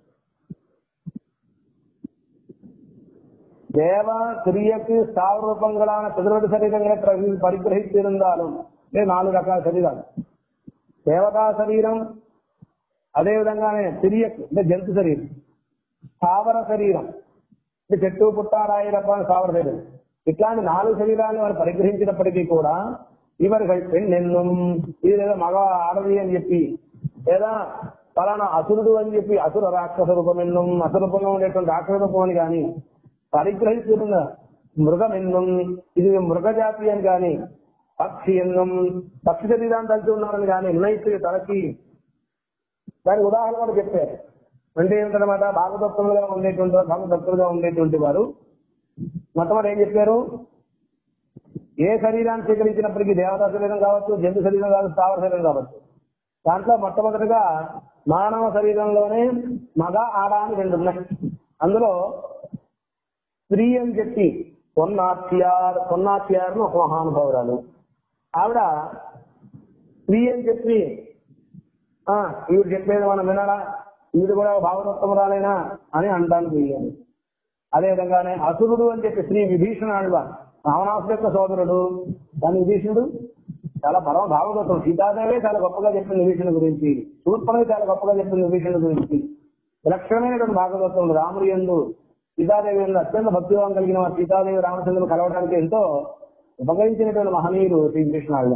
దేవ స్త్రీయకు స్థావర రూపంగளான చతుర్విధ శరీరంగా పరిగ్రహించిరుందాలు అంటే నాలుగు రకాల శరీరాలు దేవతా శరీరం అదే విధంగానే తిరియకు అంటే జంతు శరీరం స్థావర శరీరం అంటే చెట్టు పుట్ట రాయి రప్ప స్థావర శరీరం ఇట్లాంటి నాలుగు శరీరాలను వారు పరిగ్రహించినప్పటికీ కూడా ఇవர்கள் పెన్నెన్నం ఇది లేదా మగ ఆడది అని చెప్పి లేదా ఫలానా అసురుడు అని చెప్పి అసుర రాక్షస రూపం ఎన్నం అసుర రూపంలో ఉండేటువంటి రాక్షస రూపం అని కానీ పరిగ్రహిస్తున్న మృగం ఎన్నం ఇది మృగజాతి అని కానీ పక్షి ఎన్నం పక్షి శరీరాన్ని తలిచి ఉన్నారని కానీ ఉన్నైతే తలకి దానికి ఉదాహరణ కూడా చెప్పారు అంటే ఏమిటనమాట భాగవతత్వంగా ఉండేటువంటి వారు భాగవతత్వంగా ఉండేటువంటి వారు మొట్టమొదటి ఏం చెప్పారు ఏ శరీరాన్ని స్వీకరించినప్పటికీ దేవతా శరీరం కావచ్చు జంతు శరీరం కావచ్చు స్థావర శరీరం కావచ్చు దాంట్లో మొట్టమొదటిగా మానవ శరీరంలోనే మగ ఆడ అని రెండు ఉన్నాయి అందులో స్త్రీ అని చెప్పి పొన్నాట్యార్ పొన్నాట్యార్ ఒక మహానుభావురాలు ఆవిడ స్త్రీ అని చెప్పి ఆ ఈవిడ చెప్పేది మనం వినాలా ఈవిడ కూడా భాగవతోత్తమురాలేనా అని అంటానికి వీలు అదే విధంగానే అసురుడు అని చెప్పి శ్రీ విభీషణాడు రావణాసుడు యొక్క సోదరుడు దాని విభీషణుడు చాలా పరమ భాగవతం సీతాదేవే చాలా గొప్పగా చెప్పిన విభీషణ గురించి శూర్పణవి చాలా గొప్పగా చెప్పిన విభీషణ గురించి విలక్షణమైనటువంటి భాగవతం రాముడి ఎందు సీతాదేవి ఎందు అత్యంత భక్తిభావం కలిగిన వారు సీతాదేవి రామచంద్రుడు కలవడానికి ఎంతో ఉపకరించినటువంటి మహనీయుడు శ్రీ విభీషణాడు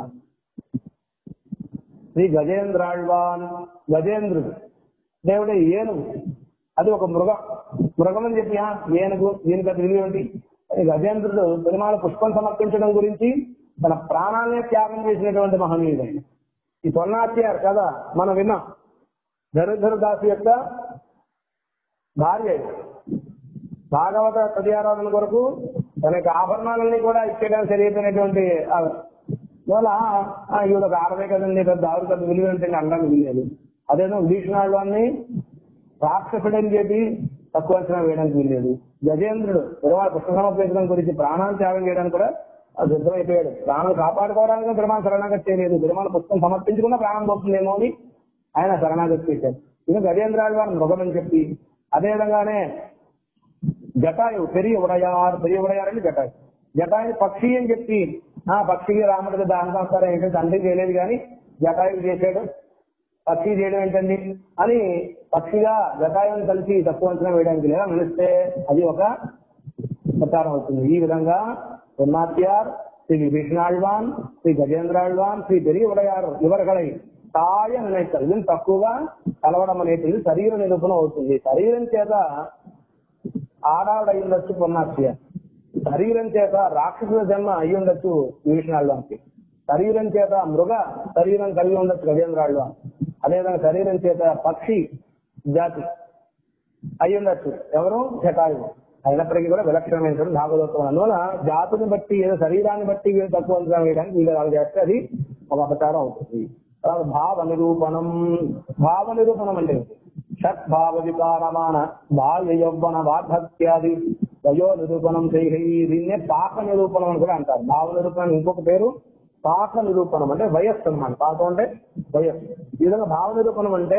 శ్రీ గజేంద్రాళ్వాన్ గజేంద్రుడు దేవుడే ఏనుగు అది ఒక మృగం మృగం అని చెప్పి ఆ, ఏనుగు దీనికి అది విలువ ఏంటి అది గజేంద్రుడు పెరుమాళ పుష్పం సమర్పించడం గురించి తన ప్రాణాలనే త్యాగం చేసినటువంటి మహనీయుడు ఆయన. ఈ తొన్నాచ్యారు కదా మనం విన్నాం ధరుధర దాసు యొక్క భార్య ఇది. భాగవత ప్రతిఆరాధన కొరకు తన యొక్క ఆభరణాలన్నీ కూడా ఇచ్చేయడానికి సరిపోయినటువంటి ఆవిడ. ఇవాళ ఆ, ఈవిడ ఒక ఆడమే కదండి పెద్ద ఆవిడ పెద్ద విలువ ఏంటంటే అనడానికి వీలేదు అదేదో భీషణాళ్ళు అన్ని రాక్షసుడని చెప్పి తక్కువ అంచనా వేయడానికి వీల్లేదు గజేంద్రుడు పెరుమాళ పుష్ప సమర్పించడం గురించి ప్రాణాలు త్యాగం చేయడానికి కూడా అది సిద్ధమైపోయాడు ప్రాణం కాపాడుకోవడానికి బ్రహ్మ శరణాగతి చేయలేదు బ్రహ్మను పుస్తకం సమర్పించుకున్న ప్రాణం పోతుందేమో అని ఆయన శరణాగతి చేశాడు ఇంకా గజేంద్రాలు వారు మృగమని చెప్పి అదేవిధంగానే జటాయు పెరియ ఉడయారు పెరియ ఉడయారు అని జటాయు జటాయు పక్షి అని చెప్పి ఆ పక్షికి రాముడికి దాన సంస్కారం ఏంటంటే తండ్రి చేయలేదు కానీ జటాయు చేశాడు పక్షి చేయడం ఏంటండి అని పక్షిగా జటాయుని కలిసి తక్కువ అంచనా వేయడానికి లేదా నిలిస్తే అది ఒక ప్రచారం అవుతుంది ఈ విధంగా ఉన్నాత్యార్ శ్రీ విభీషణాళ్వాన్ శ్రీ గజేంద్రాళ్వాన్ శ్రీ పెరిగి ఉడయారు ఇవరగలై తాయ నిனைத்தல் ఇది తక్కువగా కలవడం అనేది శరీర నిరూపణ అవుతుంది శరీరం చేత ఆడావిడ అయి ఉండొచ్చు పొన్నాస్య శరీరం చేత రాక్షసుల జన్మ అయి ఉండొచ్చు విభీషణాళ్వానికి శరీరం చేత మృగ శరీరం కలిగి ఉండొచ్చు గజేంద్రాళ్వాన్ అదేవిధంగా శరీరం చేత పక్షి జాతి అయి ఉండొచ్చు ఎవరు జటాయువు అయినప్పటికీ కూడా విలక్షణమైన భాగవతం అందువల్ల జాతిని బట్టి ఏదో శరీరాన్ని బట్టి వీళ్ళు తక్కువ అంచనా వేయడానికి వీళ్ళు అలా చేస్తే అది ఒక అపచారం అవుతుంది తర్వాత భావ నిరూపణం భావ నిరూపణం అంటే ఏంటి? షట్ భావ వికారమాన బాల్య యౌవన వార్ధక్యాది వయో నిరూపణం చేయి దీన్నే పాక నిరూపణం అని కూడా అంటారు భావ నిరూపణం ఇంకొక పేరు పాక నిరూపణం అంటే వయస్సు అన్నమాట పాకం అంటే వయస్సు ఈ విధంగా భావ నిరూపణం అంటే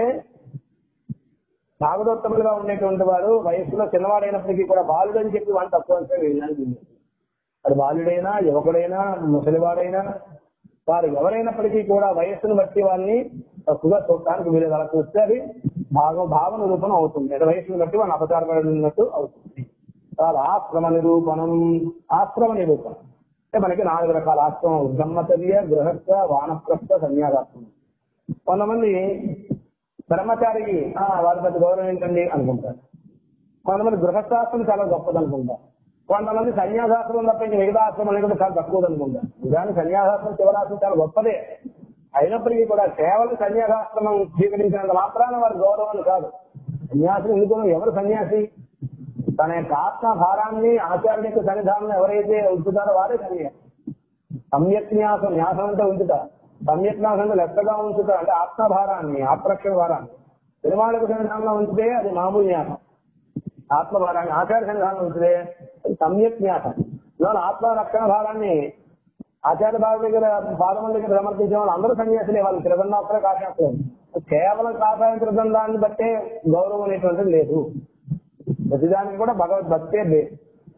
భాగవతోత్తములుగా ఉండేటువంటి వారు వయస్సులో చిన్నవాడైనప్పటికీ కూడా బాలుడు అని చెప్పి వాడు తక్కువ అంటే వేయడానికి వీలు లేదు. అది బాలుడైనా యువకుడైనా ముసలివాడైనా వారు ఎవరైనప్పటికీ కూడా వయస్సును బట్టి వారిని తక్కువగా చూడటానికి వీలేదు అలా చూస్తే అది భాగ భావ నిరూపణ అవుతుంది అంటే వయస్సును బట్టి వాళ్ళని అపచారపడినట్టు అవుతుంది తర్వాత ఆశ్రమ నిరూపణం ఆశ్రమ నిరూపణ అంటే మనకి నాలుగు రకాల ఆశ్రమం బ్రహ్మచర్య గృహస్థ వానప్రస్థ సన్యాసాశ్రమం కొంతమంది బ్రహ్మచారికి ఆ, వారి పెద్ద గౌరవం ఏంటండి అనుకుంటారు కొంతమంది గృహస్థాశ్రమం చాలా గొప్పది అనుకుంటారు కొంతమంది సన్యాసాశ్రమం తప్ప ఇంక మిగతా ఆశ్రమం అనేది చాలా తక్కువది అనుకుంటారు నిజానికి సన్యాసాశ్రమం శివరాశ్రమం చాలా గొప్పదే అయినప్పటికీ కూడా కేవలం సన్యాసాశ్రమం స్వీకరించినంత మాత్రాన వారి గౌరవం కాదు సన్యాసి ఎందుకు ఎవరు సన్యాసి తన యొక్క ఆత్మ భారాన్ని ఆచార్య యొక్క సన్నిధానం ఎవరైతే ఉంచుతారో వారే సన్యాసి సమ్యక్ న్యాసం న్యాసం అంటే ఉంచుట సమ్యక్ న్యాసం అంటే లెక్కగా ఉంచుట అంటే ఆత్మభారాన్ని ఆత్మరక్షణ భారాన్ని తిరుమాలకు సన్నిధానంలో ఉంచితే అది మామూలు న్యాసం ఆత్మభారాన్ని ఆచార్య సన్నిధానంలో ఉంచితే అది సమ్యక్ న్యాసం ఇవాళ ఆత్మరక్షణ భారాన్ని ఆచార్య భాగం దగ్గర పాదముల దగ్గర సమర్పించే వాళ్ళు అందరూ సన్యాసులే వాళ్ళు త్రిదండాత్రే కాశాస్త్రం కేవలం కాషాయం త్రిదండాన్ని బట్టే గౌరవం అనేటువంటిది లేదు ప్రతిదానికి కూడా భగవద్భక్తే లేదు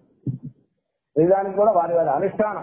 ప్రతిదానికి కూడా వారి వారి అనుష్ఠానం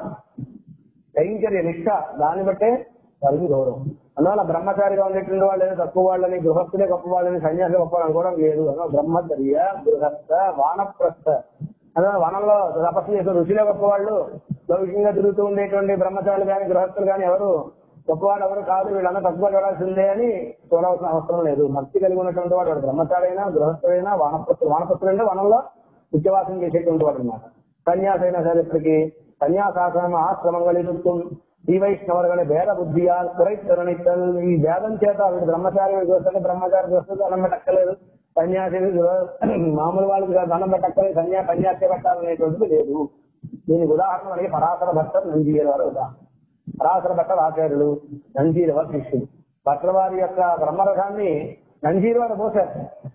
కైంకర్య నిష్ఠ దాన్ని బట్టే వారికి గౌరవం అందువల్ల బ్రహ్మచారిగా ఉండేటువంటి వాళ్ళు ఏదో తక్కువ వాళ్ళని గృహస్థులే గొప్ప వాళ్ళని సన్యాసి గొప్ప వాళ్ళు అనుకోవడం లేదు అందువల్ల బ్రహ్మచర్య గృహస్థ వానప్రస్థ అదే వనంలో తపస్సు చేసే ఋషులే గొప్ప వాళ్ళు లౌకికంగా తిరుగుతూ ఉండేటువంటి బ్రహ్మచారులు కానీ గృహస్థులు కానీ ఎవరు గొప్పవాళ్ళు ఎవరు కాదు వీళ్ళంతా తక్కువ చూడాల్సిందే అని చూడాల్సిన అవసరం లేదు భక్తి కలిగి ఉన్నటువంటి వాడు వాడు బ్రహ్మచారైనా గృహస్థుడైనా వానప్రస్థుడు వానప్రస్థుడు అంటే వనంలో నిత్యవాసం చేసేటువంటి వాడు అనమాట సన్యాసైనా సరే ఇప్పటికి సన్యాసాశ్రమం ఆశ్రమంಗಳಿರುತ್ತುం ఈ వైష్ణవర్గల భేద బుద్ధియాల్ కురైతరణిత్తల్ ఈ భేదం చేత వీడు బ్రహ్మచారి చూస్తే బ్రహ్మచారి చూస్తే దండం పెట్టక్కలేదు సన్యాసి మామూలు వాళ్ళకి కాదు దండం పెట్టక్కలేదు సన్యా సన్యాసి పెట్టాలనేటువంటిది లేదు దీనికి ఉదాహరణ మనకి పరాశర భట్ట నంజీల వారు ఉదాహరణ పరాశర భట్టర్ ఆచార్యులు నంజీల వారు శిష్యులు భట్ల వారి యొక్క బ్రహ్మరథాన్ని నంజీల వారు పోశారు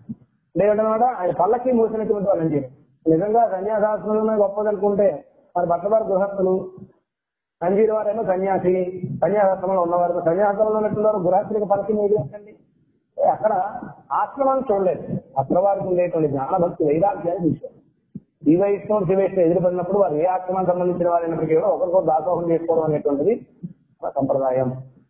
లేదంటే ఆయన పల్లకి మూసినటువంటి వాళ్ళు నంజీలు నిజంగా సన్యాసాశ్రమమే గొప్పదనుకుంటే మరి భట్లవారి గృహస్థులు సంజీవి వారేమో సన్యాసి సన్యాసాశ్రమంలో ఉన్నవారు సన్యాసాశ్రమంలో ఉన్నటువంటి వారు గృహస్థులకు పలికి మిగిలించండి అక్కడ ఆశ్రమాన్ని చూడలేదు అగ్రవారికి ఉండేటువంటి జ్ఞానభక్తి వైరాగ్యాన్ని చూశారు ఈ వైష్ణవుడు శివేశ్వరు ఎదురుపడినప్పుడు వారు ఏ ఆశ్రమానికి సంబంధించిన వారైనప్పటికీ కూడా ఒకరికొకరు దాసోహం చేసుకోవడం అనేటువంటిది మన సంప్రదాయం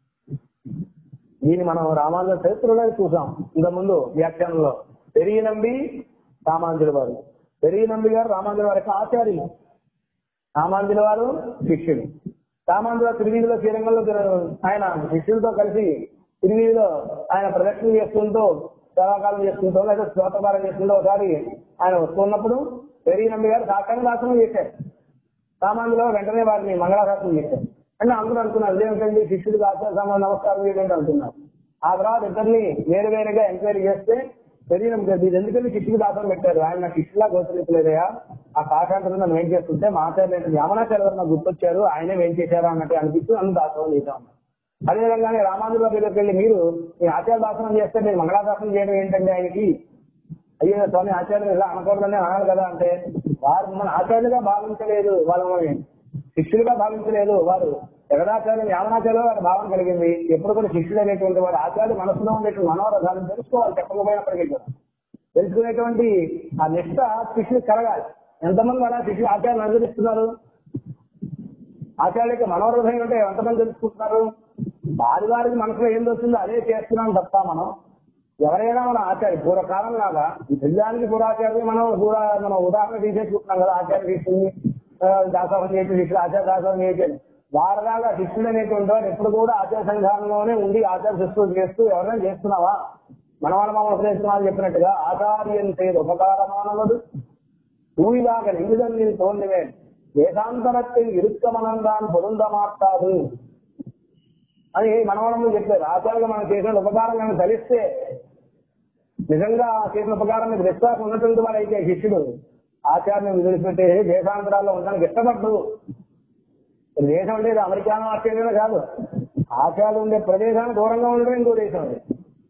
దీన్ని మనం రామానుజ చరిత్రలో చూసాం ఇంత ముందు వ్యాఖ్యానంలో పెరిగి నంబి రామానుజుల వారు పెరిగి నంబి గారు రామానుజుల వారి యొక్క ఆచార్యులు రామానుజుల వారు శిష్యుడు రామానుజుల తిరువీధిలో శ్రీరంగంలో తిర- ఆయన శిష్యులతో కలిసి తిరువీధిలో ఆయన ప్రదక్షిణ చేసుకుంటూ సేవాకాలం చేసుకుంటూ లేదా శ్రోతకాలం చేసుకుంటూ ఒకసారి ఆయన వస్తున్నప్పుడు పెరిగి నంబి గారు సాకాన్ని దాసనం చేశారు రామానుజుల వారు వెంటనే వారిని మంగళాశాసనం చేశారు అంటే అందరూ అనుకున్నారు ఇదేమిటండి శిష్యుడికి ఆచార నమస్కారం ఏంటంటే అనుకున్నారు ఆ తర్వాత ఇద్దరిని వేరు వేరుగా ఎంక్వైరీ చేస్తే శరీరం ఇది ఎందుకని శిష్యుడు దాసం పెట్టారు ఆయన నాకు శిష్యులా గోచరించలేదయా ఆ కాకాంతరం నన్ను వెయిట్ చేస్తుంటే మా ఆచార్య యమనాచార్య గారు నాకు గుర్తొచ్చారు ఆయనే వెయిట్ చేశారు అన్నట్టు అనిపిస్తూ నన్ను దాసం చేశాం అదేవిధంగానే రామానుజుల దగ్గరికి వెళ్ళి మీరు మీ ఆచార్య దాసనం చేస్తే మీరు మంగళాశాసనం చేయడం ఏంటండి ఆయనకి అయ్యో స్వామి ఆచార్యులు ఇలా అనకూడదని అనాలి కదా అంటే వారు మన ఆచార్యులుగా భావించలేదు వాళ్ళ శిష్యులుగా భావించలేదు వారు జగదాచార్యం యావనాచార్యులు వారి భావన కలిగింది ఎప్పుడు కూడా శిష్యుడు అనేటువంటి వాడు ఆచార్యులు మనసులో ఉండేటువంటి మనోరథాలను తెలుసుకోవాలి చెప్పకపోయినప్పటికీ కూడా తెలుసుకునేటువంటి ఆ నిష్ట శిష్యులు కలగాలి ఎంతమంది అలా శిష్యులు ఆచార్యులు అనుసరిస్తున్నారు ఆచార్యులకి మనోరథం ఉంటే ఎంతమంది తెలుసుకుంటున్నారు వారి వారికి మనసులో ఏం వచ్చిందో అదే చేస్తున్నాం తప్ప మనం ఎవరైనా మన ఆచార్య పూర్వకాలం లాగా నిజానికి పూర్వాచార్య మనం పూర్వ మనం ఉదాహరణ తీసేసుకుంటున్నాం కదా ఆచార్య శిష్యుని ఆ, దాసోహం చేసి శిష్యులు ఆచార్య దాసోహం చేసి వారిలాగా శిష్యులు అనేటువంటి వారు ఎప్పుడు కూడా ఆచార్య సంఘానంలోనే ఉండి ఆచార్య శిష్యులు చేస్తూ ఎవరైనా చేస్తున్నావా మనవాళ్ళ మామ ఉపదేశం చెప్పినట్టుగా ఆచార్యం చేయదు ఉపకారమానవదు தூய்தாக நெஞ்சுதன்னில் தோன்றுவேன் వేదాంతరத்தில் ఇరుక్కమనందాన్ పొంద మాట్లాడు అని మనవడము చెప్పారు ఆచార్యులు మనం చేసిన ఉపకారం కనుక తెలిస్తే నిజంగా చేసిన ఉపకారం మీద విశ్వాసం ఉన్నటువంటి వారు అయితే శిష్యుడు ఆచార్యం వదిలిపెట్టేసి దేశాంతరాల్లో ఉండడానికి ఇష్టపడ్డు దేశం అంటే ఇది అమెరికానో ఆస్ట్రేలియానో కాదు ఆచార్యులు ఉండే ప్రదేశానికి దూరంగా ఉండడం ఇంకో దేశం అది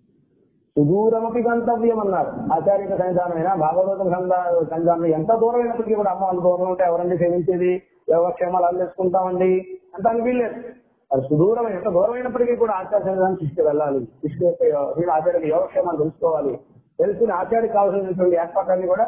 సుదూరమపి గంతవ్యం అన్నారు ఆచార్య సంధానమైనా భాగవతం సంధానం ఎంత దూరం అయినప్పటికీ కూడా అమ్మ అంత దూరం ఉంటే ఎవరండి సేవించేది యోగక్షేమాలు అందించుకుంటామండి అంత అనిపించలేదు అది సుదూరం ఎంత దూరం అయినప్పటికీ కూడా ఆచార్య సంధానం తీసుకు వెళ్ళాలి తీసుకు వీళ్ళు ఆచార్యులకు యోగక్షేమాలు తెలుసుకోవాలి తెలుసుకుని ఆచార్యకి కావాల్సినటువంటి ఏర్పాట్లన్నీ కూడా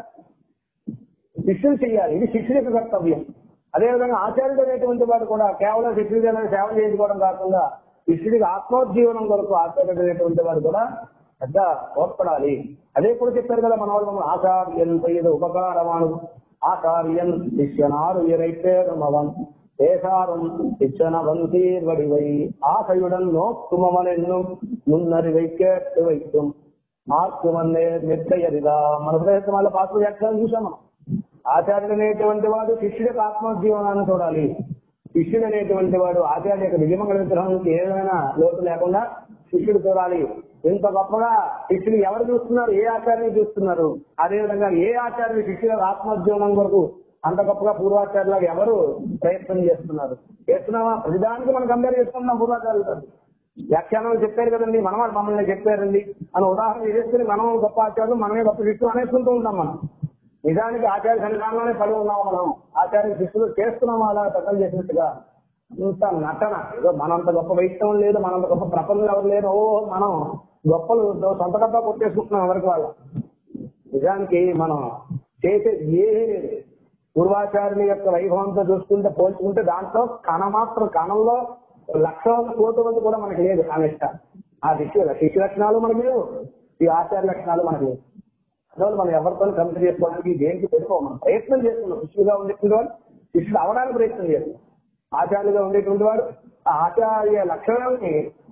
శిష్యులు చేయాలి ఇది శిష్యుల యొక్క కర్తవ్యం అదేవిధంగా ఆచార్యుడు అనేటువంటి వాడు కూడా కేవలం శిష్యుడికి అనేది సేవ చేసుకోవడం కాకుండా శిష్యుడికి ఆత్మోజ్జీవనం కొరకు ఆచార్యుడు అనేటువంటి వాడు కూడా పెద్ద తోడ్పడాలి అదే కూడా చెప్పారు కదా మన వాళ్ళు మమ్మల్ని ఆచార్యన్ పైద ఉపకారమాను ஆச்சாரியன் சிஷ்யனார் இறைப்பேருமவன் பேசாரும் சிச்சனவன் தீர்வடிவை ஆசையுடன் நோக்குமவன் என்னும் முன்னறிவை கேட்டு வைக்கும் ఆత్మన్నే నిర్దయరిదా మన ప్రయత్నం వల్ల పాత్ర వ్యాఖ్యానం చూసాం మనం ఆచార్యుడు అనేటువంటి వాడు శిష్యుడికి ఆత్మజీవనాన్ని చూడాలి శిష్యుడు అనేటువంటి వాడు ఆచార్య యొక్క నిజమంగళ విగ్రహానికి ఏదైనా లోటు లేకుండా శిష్యుడు చూడాలి ఇంత గొప్పగా శిష్యులు ఎవరు చూస్తున్నారు ఏ ఆచార్యుని చూస్తున్నారు అదేవిధంగా ఏ ఆచార్యుని శిష్యుల ఆత్మోద్యోగం కొరకు అంత గొప్పగా పూర్వాచార్యులకు ఎవరు ప్రయత్నం చేస్తున్నారు చేస్తున్నామా ప్రతిదానికి మనం కంపేర్ చేసుకుంటున్నాం పూర్వాచార్యులతో వ్యాఖ్యానాలు చెప్పారు కదండి మనం వాళ్ళు మమ్మల్ని చెప్పారండి అని ఉదాహరణ చేసుకుని మనం గొప్ప ఆచార్యులు మనమే గొప్ప శిష్యులు అనేసుకుంటూ ఉంటాం మనం నిజానికి ఆచార్య సన్నిధానంలోనే పడి ఉన్నాం మనం ఆచార్య శిష్యులు చేస్తున్నాం అలా పెద్దలు చేసినట్టుగా ఇంత నటన ఏదో మనంత గొప్ప వైష్ణవం లేదు మనంత గొప్ప ప్రపంచం ఎవరు లేరు ఓ మనం గొప్పలు సొంత డబ్బా కొట్టేసుకుంటున్నాం ఎవరికి వాళ్ళు నిజానికి మనం చేసేది ఏమీ లేదు పూర్వాచార్యుల యొక్క వైభవంతో చూసుకుంటే పోల్చుకుంటే దాంట్లో కణ మాత్రం కణంలో లక్షల కోట్ల మంది కూడా మనకి లేదు ఆ నిష్ట ఆ శిష్యు శిష్యు లక్షణాలు మనకి లేవు ఈ ఆచార్య లక్షణాలు మనకి లేవు అందువల్ల మనం ఎవరితో కంపెనీ చేసుకోవడానికి దేనికి పెట్టుకో మనం ప్రయత్నం చేస్తున్నాం శిష్యుగా ఉండేటువంటి వాడు శిష్యుడు అవడానికి ప్రయత్నం చేస్తున్నాం ఆచార్యులుగా ఉండేటువంటి వాడు ఆ ఆచార్య లక్షణాలని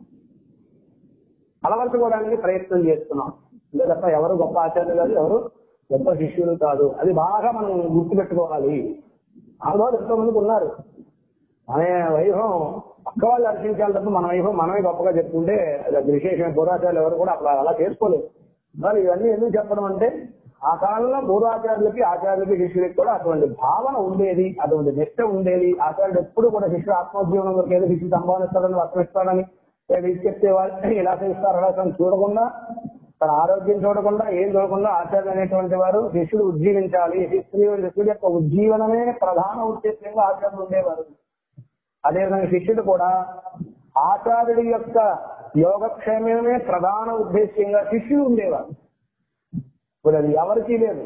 అలవర్చుకోవడానికి ప్రయత్నం చేస్తున్నాం అంతే తప్ప ఎవరు గొప్ప ఆచార్యులు కాదు ఎవరు గొప్ప శిష్యులు కాదు అది బాగా మనం గుర్తుపెట్టుకోవాలి అందులో ఎంతో మందికి ఉన్నారు మన వైభవం పక్క వాళ్ళు దర్శించాలి తప్ప మన వైభవం మనమే గొప్పగా చెప్పుకుంటే అది విశేషమైన పూర్వాచార్యులు ఎవరు కూడా అట్లా అలా చేసుకోలేదు మరి ఇవన్నీ ఎందుకు చెప్పడం అంటే ఆ కాలంలో పూర్వాచార్యులకి ఆచార్యులకి శిష్యులకి కూడా అటువంటి భావన ఉండేది అటువంటి నిష్ట ఉండేది ఆచార్యుడు ఎప్పుడు కూడా శిష్యుడు ఆత్మోద్యోగం వరకు ఏదో శిష్యుడు సంభావిస్తాడని వర్తిస్తాడని చెప్తే వాళ్ళు ఇలా చేస్తారు అలా చేస్తారు చూడకుండా తన ఆరోగ్యం చూడకుండా ఏం చూడకుండా ఆచార్యులు అనేటువంటి వారు శిష్యుడు ఉజ్జీవించాలి శిష్యుడు శిష్యుడి యొక్క ఉజ్జీవనమే ప్రధాన ఉద్దేశంగా ఆచార్యులు ఉండేవారు అదేవిధంగా శిష్యుడు కూడా ఆచార్యుడి యొక్క యోగక్షేమమే ప్రధాన ఉద్దేశ్యంగా శిష్యుడు ఉండేవారు ఇప్పుడు అది ఎవరికీ లేదు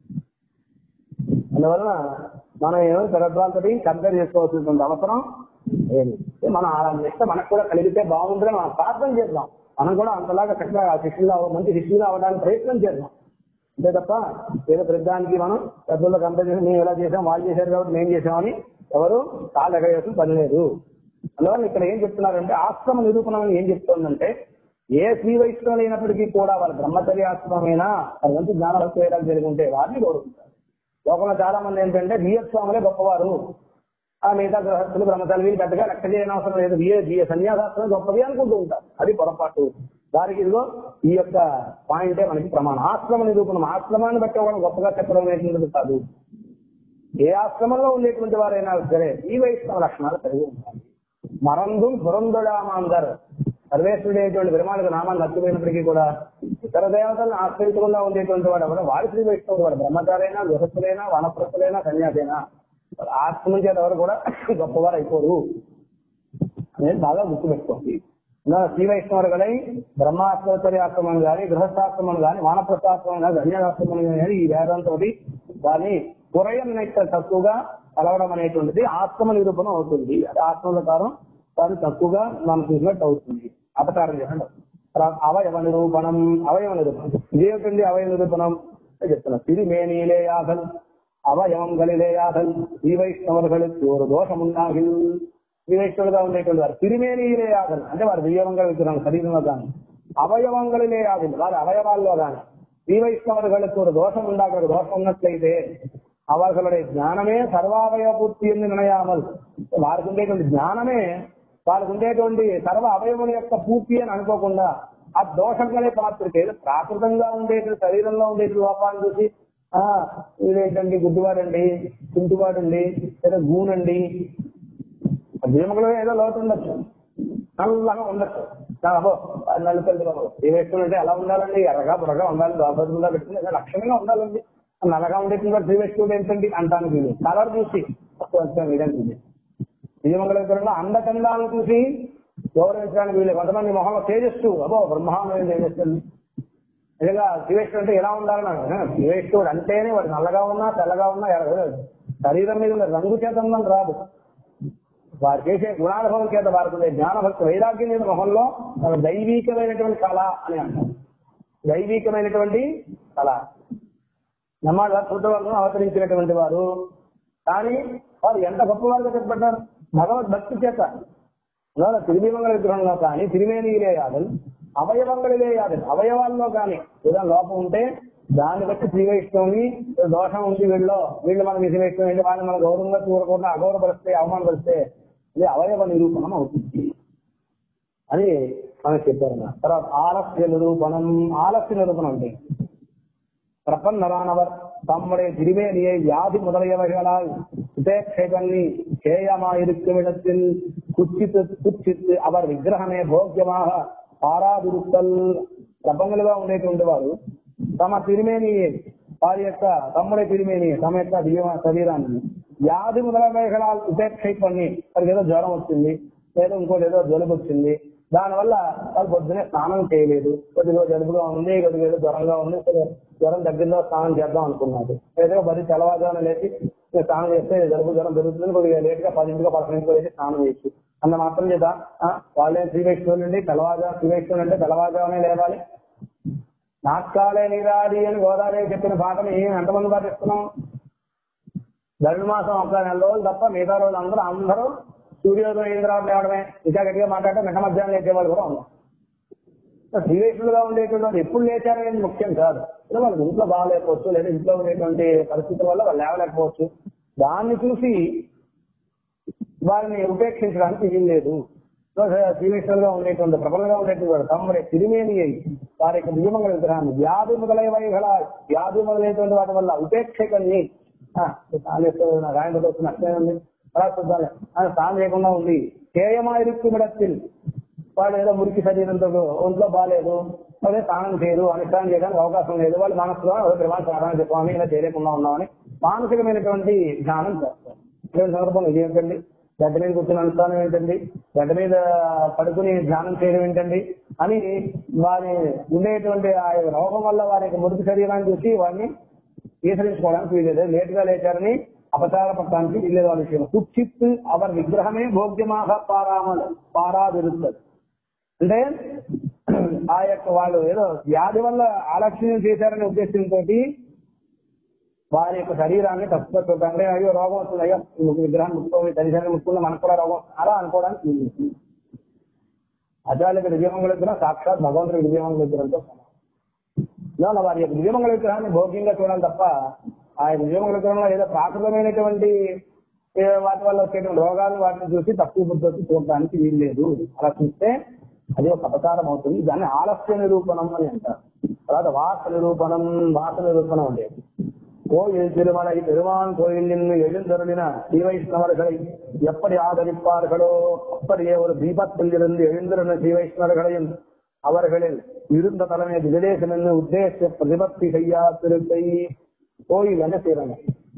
అందువలన మనం ఏమో పెద్దవాళ్ళతో కంపేర్ చేసుకోవాల్సినటువంటి అవసరం లేదు మనం ఆ నిష్ట మనకు కూడా కలిగితే బాగుంటుందని మనం ప్రార్థన చేద్దాం మనం కూడా అంతలాగా చక్కగా శిష్యులు మంచి శిష్యులు అవ్వడానికి ప్రయత్నం చేద్దాం అంతే తప్ప ఏదో ప్రతిదానికి మనం పెద్దల్లో కంపేర్ చేసి మేము ఎలా చేసాం వాళ్ళు చేశారు కాబట్టి మేము చేసామని ఎవరు కాళ్ళు ఎగవేసిన పని లేదు అందువల్ల ఇక్కడ ఏం చెప్తున్నారంటే ఆశ్రమ నిరూపణం అని ఏం చెప్తోందంటే ఏ శ్రీ వైష్ణవం అయినప్పటికీ కూడా వాళ్ళ బ్రహ్మచర్య ఆశ్రమమైనా వాళ్ళ మంచి జ్ఞానాలు చేయడానికి జరిగి ఉంటే వారిని కోరుకుంటారు లోకంలో చాలా మంది ఏంటంటే బిఎస్ స్వాములే గొప్పవారు ఆ మిగతా గృహస్థులు బ్రహ్మచారులు వీళ్ళు పెద్దగా లెక్క చేయని అవసరం లేదు బిఏ బిఏ సన్యాసాస్త్రం గొప్పది అనుకుంటూ ఉంటారు అది పొరపాటు దానికి ఇదిగో ఈ యొక్క పాయింటే మనకి ప్రమాణం ఆశ్రమ నిరూపణం ఆశ్రమాన్ని బట్టి ఒకరు గొప్పగా చెప్పడం అనేటువంటిది కాదు ఏ ఆశ్రమంలో ఉండేటువంటి వారైనా సరే ఈ వైష్ణవ లక్షణాలు కలిగి ఉంటాయి మరందుం పురంధుడామాందర్ సర్వేశ్వరుడైనటువంటి విరమాలకు నామాన్ని నచ్చిపోయినప్పటికీ కూడా ఇతర దేవతలను ఆశ్రయించకుండా ఉండేటువంటి వాడు కూడా వాడి శ్రీ వైష్ణవుడు వాడు బ్రహ్మచారైనా గృహస్థులైనా వనప్రస్థులైనా సన్యాసైనా ఆత్మ చేత ఎవరు కూడా గొప్పవారు అయిపోరు అనేది బాగా గుర్తుపెట్టుకోండి నా శ్రీ వైష్ణవులుగలై బ్రహ్మాశ్రోత్తర్యాశ్రమం గాని గృహస్థాశ్రమం గాని వానప్రస్థాశ్రమం గాని ధన్యాశ్రమం గాని ఈ వేదంతో దాని పురయన్నైతే తక్కువగా కలవడం అనేటువంటిది ఆత్మ నిరూపణ అవుతుంది అది ఆత్మ ప్రకారం దాన్ని తక్కువగా మనం చూసినట్టు అవుతుంది అపచారం చేయండి తర్వాత అవయవ నిరూపణం అవయవ నిరూపణం ఇదేమిటండి అవయవ నిరూపణం అని చెప్తున్నా తిరిమేనీలే యాసన్ అవయవంகளிலே யாதல் ఈ వైష్ణవர்களுக்கு ஒரு దోషం ఉండాలి ఈ వైష్ణవులుగా ఉండేటువంటి వారు తిరిమేనీలే యాదల్ అంటే వారు దివ్యవంగా వెళ్తున్నాను శరీరంలో కానీ అవయవంகளிலே యాదల్ వారి అవయవాల్లో కానీ ఈ వైష్ణవர்களுக்கு ஒரு దోషం ఉండాలి ఒక దోషం ఉన్నట్లయితే அவர்களுடைய జ్ఞానమే సర్వావయవ పూర్తి అని నిర్ణయామల్ వారికి ఉండేటువంటి జ్ఞానమే వారికి ఉండేటువంటి సర్వ అవయవుల యొక్క పూర్తి అని అనుకోకుండా ఆ దోషంగానే పాత్రకి ఏదో ప్రాకృతంగా ఉండేటువంటి శరీరంలో ఉండేటువంటి లోపాలను చూసి ఆ ఇదేంటండి గుడ్డివాడండి కుంటివాడండి లేదా గూనండి భీమకులో ఏదో లోటు ఉండొచ్చు నల్లగా ఉండొచ్చు అబ్బో నలుపెళ్లి బాబు ఏ వేసుకుంటే ఎలా ఉండాలండి ఎర్రగా బుర్రగా ఉండాలి దోపదుగా పెట్టుకుని ఏదో లక్షణంగా ఉండాలండి నల్లగా ఉండేటువంటి వాడు వేసుకుంటే ఏంటండి అంటాను వీలు కలర్ చూసి కొంచెం ఇదండి భీమకులంలో అందచందాలను చూసి గౌరవించడానికి వీళ్ళు కొంతమంది మొహంలో తేజస్సు అబ్బో బ్రహ్మాండం తేజస్సు నిజంగా శివేశ్వరుడు అంటే ఎలా ఉండాలి నాకు శివేశ్వరుడు అంటేనే వాడు నల్లగా ఉన్నా తెల్లగా ఉన్నా ఎర్రగా శరీరం మీద ఉన్న రంగు చేత ఉందని రాదు వారు చేసే గుణానుభవం చేత వారికి ఉండే జ్ఞానభక్తి వైరాగ్యం మీద మొహంలో ఒక దైవీకమైనటువంటి కళ అని అంటారు దైవీకమైనటువంటి కళ నమ్మాడు వారు శుద్ధవర్గం అవతరించినటువంటి వారు కానీ వారు ఎంత గొప్పవారుగా చెప్పబడ్డారు భగవద్భక్తి చేత ఇవాళ తిరుమల విగ్రహంలో కానీ తిరుమేనిలే యాదలు అవయవంగళిలే యాదలు అవయవాల్లో కానీ ఏదైనా లోపం ఉంటే దాన్ని బట్టి శ్రీవైష్ణవుని దోషం ఉంది వీళ్ళలో వీళ్ళు మనం శ్రీవైష్ణవం ఏంటి వాళ్ళని మనం గౌరవంగా చూడకుండా అగౌరవపరిస్తే అవమానపరిస్తే ఇది అవయవ నిరూపణం అవుతుంది అని మనకు చెప్పారు తర్వాత ఆలస్య నిరూపణం ఆలస్య నిరూపణం అంటే பிரபன்னரானவர் தம்முடைய திருவேணியை வியாதி முதலியவைகளால் உபேட்சை பண்ணி கேயமாயிருக்கும் இடத்தில் குச்சித்து குச்சித்து அவர் విగ్రహమే భోగ్యமாக ఆరాధిరుత్తల్ ప్రపంచంలో ఉండేటువంటి వారు తమ తిరిమేని వారి యొక్క తమ్ముడే తిరిమేని తమ యొక్క దివ్య శరీరాన్ని వ్యాధి మొదలైనగళాలు ఉపేక్ష పని వారికి ఏదో జ్వరం వచ్చింది ఏదో ఇంకోటి ఏదో జలుబు వచ్చింది దానివల్ల వాళ్ళు పొద్దునే స్నానం చేయలేదు కొద్దిగా జలుబుగా ఉంది కొద్దిగా ఏదో జ్వరంగా ఉంది సరే జ్వరం తగ్గిందో స్నానం చేద్దాం అనుకున్నారు ఏదో పది తెల్లవారుజామున లేచి ఇక స్నానం చేస్తే జలుబు జ్వరం పెరుగుతుంది కొద్దిగా లేట్ గా పదింటిగా పదకొండింటికి లేచి స్నానం చేయొచ్చు అన్న మాత్రం చేత ఆ, వాళ్ళే శ్రీవేశ్వరులు అండి తెల్లవారుజాము శ్రీవేశ్వరులు అంటే తెల్లవారుజామునే లేవాలి నాట్కాలే నీరాడి అని గోదావరి చెప్పిన పాటని ఎంతమంది పాటిస్తున్నాం ధనుడు మాసం ఒక నెల రోజులు తప్ప మిగతా రోజులు అందరూ అందరూ సూర్యోదయం ఇంద్రాలు లేవడమే ఇంకా గట్టిగా మాట్లాడితే మిట్ట మధ్యాహ్నం లేచేవాళ్ళు కూడా ఉన్నారు శ్రీవేషులుగా ఉండేటువంటి వాళ్ళు ఎప్పుడు లేచారనేది ముఖ్యం కాదు ఏదో వాళ్ళకి ఇంట్లో బాగాలేకపోవచ్చు లేదా ఇంట్లో ఉండేటువంటి పరిస్థితుల వల్ల వాళ్ళు లేవలేకపోవచ్చు దాన్ని చూసి వారిని ఉపేక్షించడానికి వీలు లేదు శ్రీవేశ్వరుగా ఉండేటువంటి ప్రబలంగా ఉండేటువంటి వాడు తమ్ముడే తిరిమేని అయి వారి యొక్క నియమంగా విగ్రహాన్ని వ్యాధి మొదలైన వ్యాధి మొదలైనటువంటి వాటి వల్ల ఉపేక్షకల్ని రాయబడి వస్తున్న అట్లే ఉంది అలా చూద్దాం ఆయన స్నానం చేయకుండా ఉంది కేయమాయిరుక్కుమిడత్తిల్ వాళ్ళు ఏదో మురికి శరీరంతో ఒంట్లో బాగాలేదు అదే స్నానం చేయరు అనుష్ఠానం చేయడానికి అవకాశం లేదు వాళ్ళు మనసులో ఏదో ప్రమాణ సాధన చెప్పామని ఇలా చేయలేకుండా ఉన్నామని మానసికమైనటువంటి జ్ఞానం చేస్తారు ఇటువంటి సందర్భంలో ఇదేంటండి గడ్డ మీద కూర్చుని అనుష్ఠానం ఏంటండి గడ్డ మీద పడుకుని ధ్యానం చేయడం ఏంటండి అని వారి ఉండేటువంటి ఆ రోగం వల్ల వారి యొక్క మురికి శరీరాన్ని చూసి వారిని ఈసరించుకోవడానికి వీలేదు లేట్ గా లేచారని అపచార పట్టడానికి వీలేదు వాళ్ళ విషయం కుచ్చిత్ అవర్ విగ్రహమే భోగ్యమాహ పారామల్ పారాదిరుతుంది అంటే ఆ యొక్క వాళ్ళు ఏదో వ్యాధి వల్ల ఆలక్ష్యం చేశారనే ఉద్దేశంతో వారి యొక్క శరీరాన్ని తక్కువ చూడటం అంటే అయ్యో రోగం వస్తుంది అయ్యో ఈ విగ్రహాన్ని ముట్టుకోవాలి శరీరాన్ని ముట్టుకుంటే మనకు కూడా రోగం అలా అనుకోవడానికి వీలు లేదు. ఆచార్యుల విజయమంగళ విగ్రహం సాక్షాత్ భగవంతుడి విజయమంగళ విగ్రహంతో సమానం ఇవాళ వారి యొక్క విజయమంగళ విగ్రహాన్ని భోగ్యంగా చూడాలి తప్ప ఆ విజయమంగళ విగ్రహంలో ఏదో ప్రాకృతమైనటువంటి ఏ వాటి వల్ల వచ్చేటువంటి రోగాలు వాటిని చూసి తక్కువ బుద్ధి చూడడానికి వీలు లేదు అలా చూస్తే అది ఒక అపచారం అవుతుంది దాన్ని ఆలస్య నిరూపణం అని అంటారు తర్వాత వాస నిరూపణం వాస నిరూపణం అంటే கோயில் திருமலை பெருமான் கோயிலில் எழுந்தருளின ஸ்ரீவைஷ்ணவர்களை எப்படி ஆதரிப்பார்களோ அப்படியே ஒரு தீபத்தில் இருந்து எழுந்திருந்த ஸ்ரீவைஷ்ணவர்களையும் அவர்களில் இருந்த தலைமை விதேசம் என்று உத்தேச பிரதிபத்தி செய்யா திருப்பை கோயில் என்ன செய்யறாங்க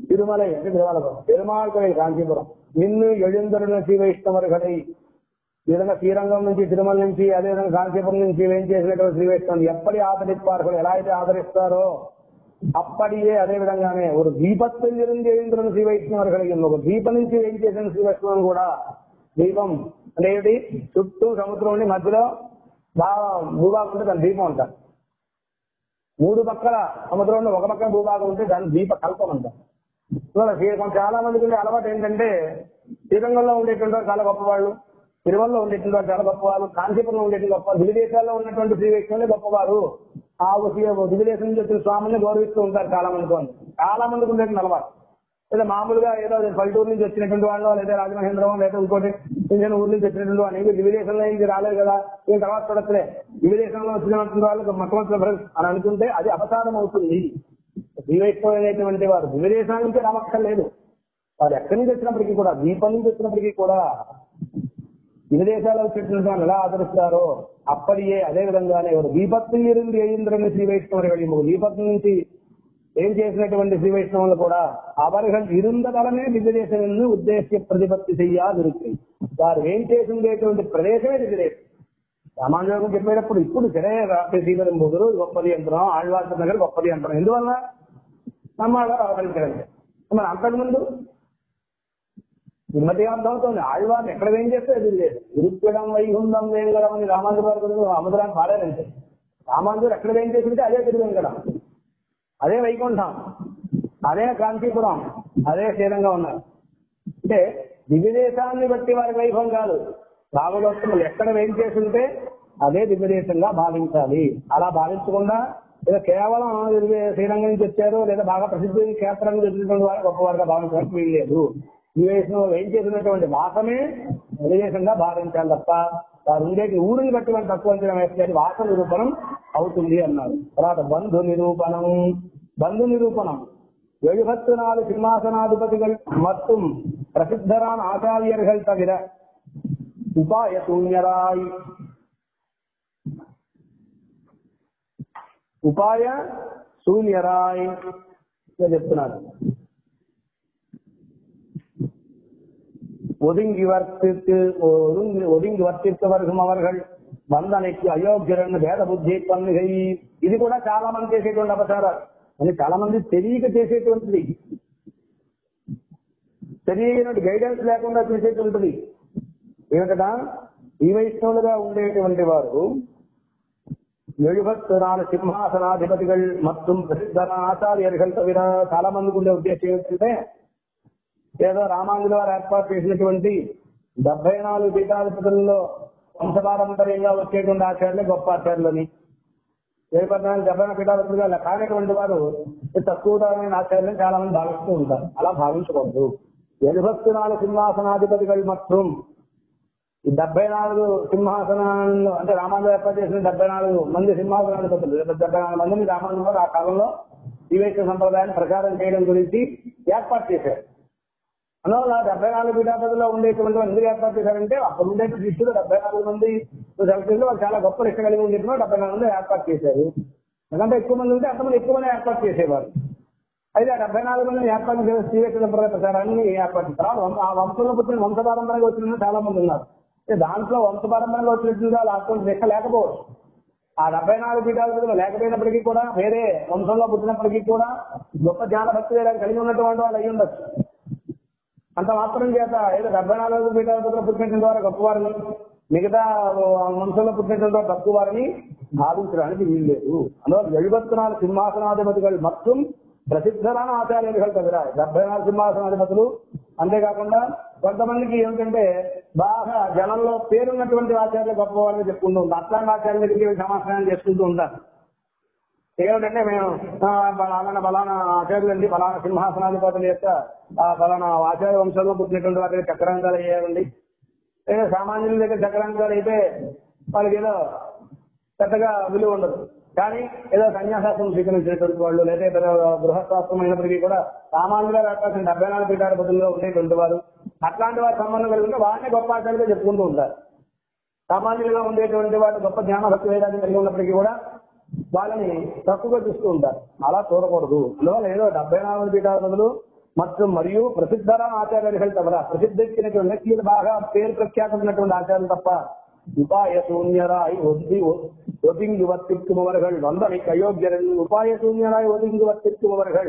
తిరుమలై అంటే తిరుమలపురం తిరుమల కోయిల్ కాంచీపురం నిన్ను ఎഴുந்தరుల శ్రీ వైష్ణవరుగడై ఈ విధంగా శ్రీరంగం నుంచి తిరుమల నుంచి అదేవిధంగా కాంచీపురం నుంచి ఏం చేసినటువంటి శ్రీ వైష్ణవులు ఎప్పటి ఆదరిస్తారు ఎలా అయితే ఆదరిస్తారో అప్పటియే అదే విధంగానే ఒక దీపత్వం జరిగింది ఎഴുந்தరుల శ్రీ వైష్ణవరు కలిగింది ఒక దీపం నుంచి ఏం చేసిన శ్రీ వైష్ణవం కూడా దీపం అంటే ఏంటి చుట్టూ సముద్రం ఉండి మధ్యలో బాగా భూభాగం ఉంటే దాని దీపం అంటారు మూడు పక్కల సముద్రంలో ఒక పక్కన భూభాగం ఉంటే దాన్ని దీప కల్పం అంటారు ఇవాళ శ్రీ- కొంచెం చాలా మందికి ఉండే అలవాటు ఏంటంటే శ్రీరంగంలో ఉండేటువంటి వారు చాలా గొప్పవాళ్ళు తిరుమలలో ఉండేటువంటి వారు చాలా గొప్పవారు కాంచీపురంలో ఉండేటువంటి గొప్ప వివిదేశాల్లో ఉన్నటువంటి శ్రీ వైష్ణవులే గొప్పవారు ఆ వివిదేశం నుంచి వచ్చిన స్వామిని గౌరవిస్తూ ఉంటారు చాలా మందికి ఉంది. చాలా మందికి ఉండేటువంటి అలవాటు లేదా మామూలుగా ఏదో పల్లెటూరు నుంచి వచ్చినటువంటి వాళ్ళు లేదా రాజమహేంద్రం లేదా ఇంకోటి ఇంజన్ ఊరు నుంచి వచ్చినటువంటి వాళ్ళు ఇది వివిదేశంలో ఇది రాలేదు కదా దీని తర్వాత చూడట్లే వివిదేశంలో వచ్చినటువంటి వాళ్ళు మొట్టమొదటి అని అనుకుంటే అది అపసారం అవుతుంది శ్రీవైష్ణవులైనటువంటి వారు వివిదేశాల నుంచి రామక్కర్లేదు వారు ఎక్కడి నుంచి వచ్చినప్పటికీ కూడా దీపం నుంచి వచ్చినప్పటికీ కూడా విదేశాల్లో వచ్చినటువంటి వాళ్ళు ఎలా ఆదరిస్తారో అప్పటియే అదే విధంగానే ఒక దీపత్తు ఇరుంది అయింద్రని శ్రీ వైష్ణవుడు ఒక దీపత్తు నుంచి ఏం చేసినటువంటి శ్రీ వైష్ణవులు కూడా అవர்கள் இருந்ததலమే దివ్యదేశం என்று ఉద్దేశ్య ప్రతిపత్తి చెయ్యాదిరుక్కి వారు ఏం చేసిండేటువంటి ప్రదేశమే దివ్యదేశం రామానుజం చెప్పేటప్పుడు ఇప్పుడు సరే రాత్రి శ్రీధరం బుధుడు గొప్పది అంటున్నాం ఆళ్వార్త నగర్ గొప్పది అంటున్నాం ఎందువల్ల నమ్మాళ్ళ అవతరించగలిగారు మరి అంతకుముందు ఈ మధ్య అర్థమవుతుంది ఆళ్వార్ని ఎక్కడ ఏం చేస్తే అది లేదు ఇరుక్కడం వైగుండం వేంగడం అని రామానుజు గారు గురించి అమదురాన్ని పాడారంటే రామానుజుడు ఎక్కడ ఏం చేసింటే అదే తిరువెంకడం అదే వైకుంఠం అదే కాంచీపురం అదే శ్రీరంగా ఉన్నారు అంటే దివ్యదేశాన్ని బట్టి వారి వైభవం కాదు భాగవతములు ఎక్కడ ఏం చేస్తుంటే అదే దివ్యదేశంగా భావించాలి అలా భావించకుండా ఏదో కేవలం దివ్య- శ్రీరంగం నుంచి వచ్చారు లేదా బాగా ప్రసిద్ధి క్షేత్రం నుంచి వచ్చినటువంటి వారు గొప్పవారుగా భావించడానికి వీల్లేదు దివ్యదేశంలో ఏం చేసినటువంటి వాసమే దివ్యదేశంగా భావించాలి తప్ప వారు ఉండేటి ఊరిని బట్టి మనం తక్కువ అంచనా వేస్తే అది వాస నిరూపణం అవుతుంది అన్నారు తర్వాత బంధు నిరూపణం బంధు నిరూపణం எழுபத்து நாலு சிம்மாசனாதிபதிகள் மற்றும் பிரசித்தரான ஆச்சாரியர்கள் தவிர உபாய சூன்யராய் ఉపాయ శూన్యరాయ్ ఇలా చెప్తున్నారు ஒதுங்கி வர்த்தித்து ஒதுங்கி ஒதுங்கி వర్తిస్తవరకం அவர்கள் బంధనకి అయోగ్యులను భేద బుద్ధి పన్నుగై ఇది కూడా చాలా మంది చేసేటువంటి అపచారాలు అని చాలా మంది తెలియక చేసేటువంటిది తెలియనటువంటి గైడెన్స్ లేకుండా చేసేటువంటిది ఏమిటా ఈ వైష్ణవులుగా ఉండేటువంటి వారు எழுபத்து நாலு సింహాసనాధిపతిகள் மற்றும் ప్రసిద్ధ ఆచార్యர்கள் తవిర చాలా మందికి ఉండే ఉద్దేశం ఏంటంటే ఏదో రామాంజుల వారు ఏర్పాటు చేసినటువంటి డెబ్బై నాలుగు పీఠాధిపతుల్లో వంశపారంపర్యంగా వచ్చేటువంటి ఆచార్యులే గొప్ప ఆచార్యులని ఏ పద్నాలుగు డెబ్బై నాలుగు పీఠాధిపతులుగా అలా కానిటువంటి వారు తక్కువ తరమైన ఆచార్యులను చాలా మంది భావిస్తూ ఉంటారు అలా భావించకూడదు ఎలుభత్తు నాలుగు సింహాసనాధిపతిகள் மற்றும் ఈ డెబ్బై నాలుగు సింహాసనాలు అంటే రామానుజు ఏర్పాటు చేసిన డెబ్బై నాలుగు మంది సింహాసనాధిపతులు డెబ్బై నాలుగు మందిని రామానుజు గారు ఆ కాలంలో దివేశ సంప్రదాయాన్ని ప్రచారం చేయడం గురించి ఏర్పాటు చేశారు అందువల్ల డెబ్బై నాలుగు పీఠాపతిలో ఉండేటువంటి వాళ్ళు ఎందుకు ఏర్పాటు చేశారంటే అప్పుడు ఉండే శిష్యులు డెబ్బై నాలుగు మంది సెలెక్ట్ చేసి వాళ్ళు చాలా గొప్ప నిష్ట కలిగి ఉండేటువంటి డెబ్బై నాలుగు మంది ఏర్పాటు చేశారు ఎందుకంటే ఎక్కువ మంది ఉంటే అంతమంది ఎక్కువ మంది ఏర్పాటు చేసేవారు అయితే ఆ డెబ్బై నాలుగు మంది ఏర్పాటు చేసే శ్రీవేక్ష సంప్రదాయ ప్రచారాన్ని ఏర్పాటు చేస్తారు ఆ వంశ- ఆ వంశంలో పుట్టిన వంశపారంపరంగా వచ్చిన చాలా మంది ఉన్నారు అయితే దాంట్లో వంశపారంపరంగా వచ్చినట్టుగా అటువంటి లెక్క లేకపోవచ్చు ఆ డెబ్బై నాలుగు పీఠాలు లేకపోయినప్పటికీ కూడా వేరే వంశంలో పుట్టినప్పటికీ కూడా గొప్ప జ్ఞాన భక్తి వేరే కలిగి ఉన్నటువంటి వాళ్ళు అయ్యి ఉండొచ్చు అంత మాత్రం చేత ఏదో డెబ్బై నాలుగు పీఠాధిపతులు పుట్టినటువంటి వారు గొప్పవారిని మిగతా వంశంలో పుట్టినటువంటి వారు తక్కువ వారిని భావించడానికి వీల్లేదు అందువల్ల ఎഴുபத்து నాలుగు సింహాసనాధిపతులు మొత్తం ప్రసిద్ధమైన ఆచార్యులు తగిన డెబ్బై నాలుగు సింహాసనాధిపతులు అంతేకాకుండా కొంతమందికి ఏమిటంటే బాగా జనంలో పేరున్నటువంటి ఆచార్యులు గొప్పవారిని చెప్పుకుంటూ ఉంటారు అట్లాంటి ఆచార్యుల దగ్గరికి సమాచారం చేసుకుంటూ ఉంటారు ఏమిటంటే మేము ఆ, బలానా బలానా ఆచార్యులు అండి బలానా సింహాసనాధిపతుల యొక్క ఆ, బలానా ఆచార్య వంశంలో పుట్టినటువంటి వారి దగ్గర చక్రాంకాలు అయ్యారండి లేదా సామాన్యుల దగ్గర చక్రాంకాలు అయితే వాళ్ళకి ఏదో పెద్దగా విలువ ఉండదు కానీ ఏదో సన్యాసాసం స్వీకరించినటువంటి వాళ్ళు లేదా ఏదో గృహస్థాస్త్రం అయినప్పటికీ కూడా సామాన్యులుగా రావాల్సిన డెబ్బై నాలుగు పీఠాధిపతుల్లో ఉండేటువంటి వారు అట్లాంటి వారి సంబంధం కలిగి ఉంటే వారిని గొప్ప ఆచార్యులుగా చెప్పుకుంటూ ఉంటారు సామాన్యులుగా ఉండేటువంటి వాళ్ళు గొప్ప జ్ఞాన భక్తి వేదాన్ని కలిగి ఉన్నప్పటికీ కూడా వాళ్ళని తక్కువగా చూస్తూ ఉంటారు అలా చూడకూడదు అందువల్ల ఏదో డెబ్బై నాలుగు పీఠాధిపతులు ಮತ್ತು మరియు ప్రసిద్ధరా ఆచార్యులు ಹೇಳ್ತಾವಲ್ಲ ప్రసిద్ధెక్కినటువంటి వ్యక్తులు బాగా పేరు ప్రఖ్యాతమైనటువంటి ఆచార్యులు తప్ప ఉపాయ శూన్యరాయి ఒది ఒదింగి వర్తిక్కుమవர்கள் వందనికి అయోగ్యరని ఉపాయ శూన్యరాయి ఒదింగి వర్తిక్కుమవர்கள்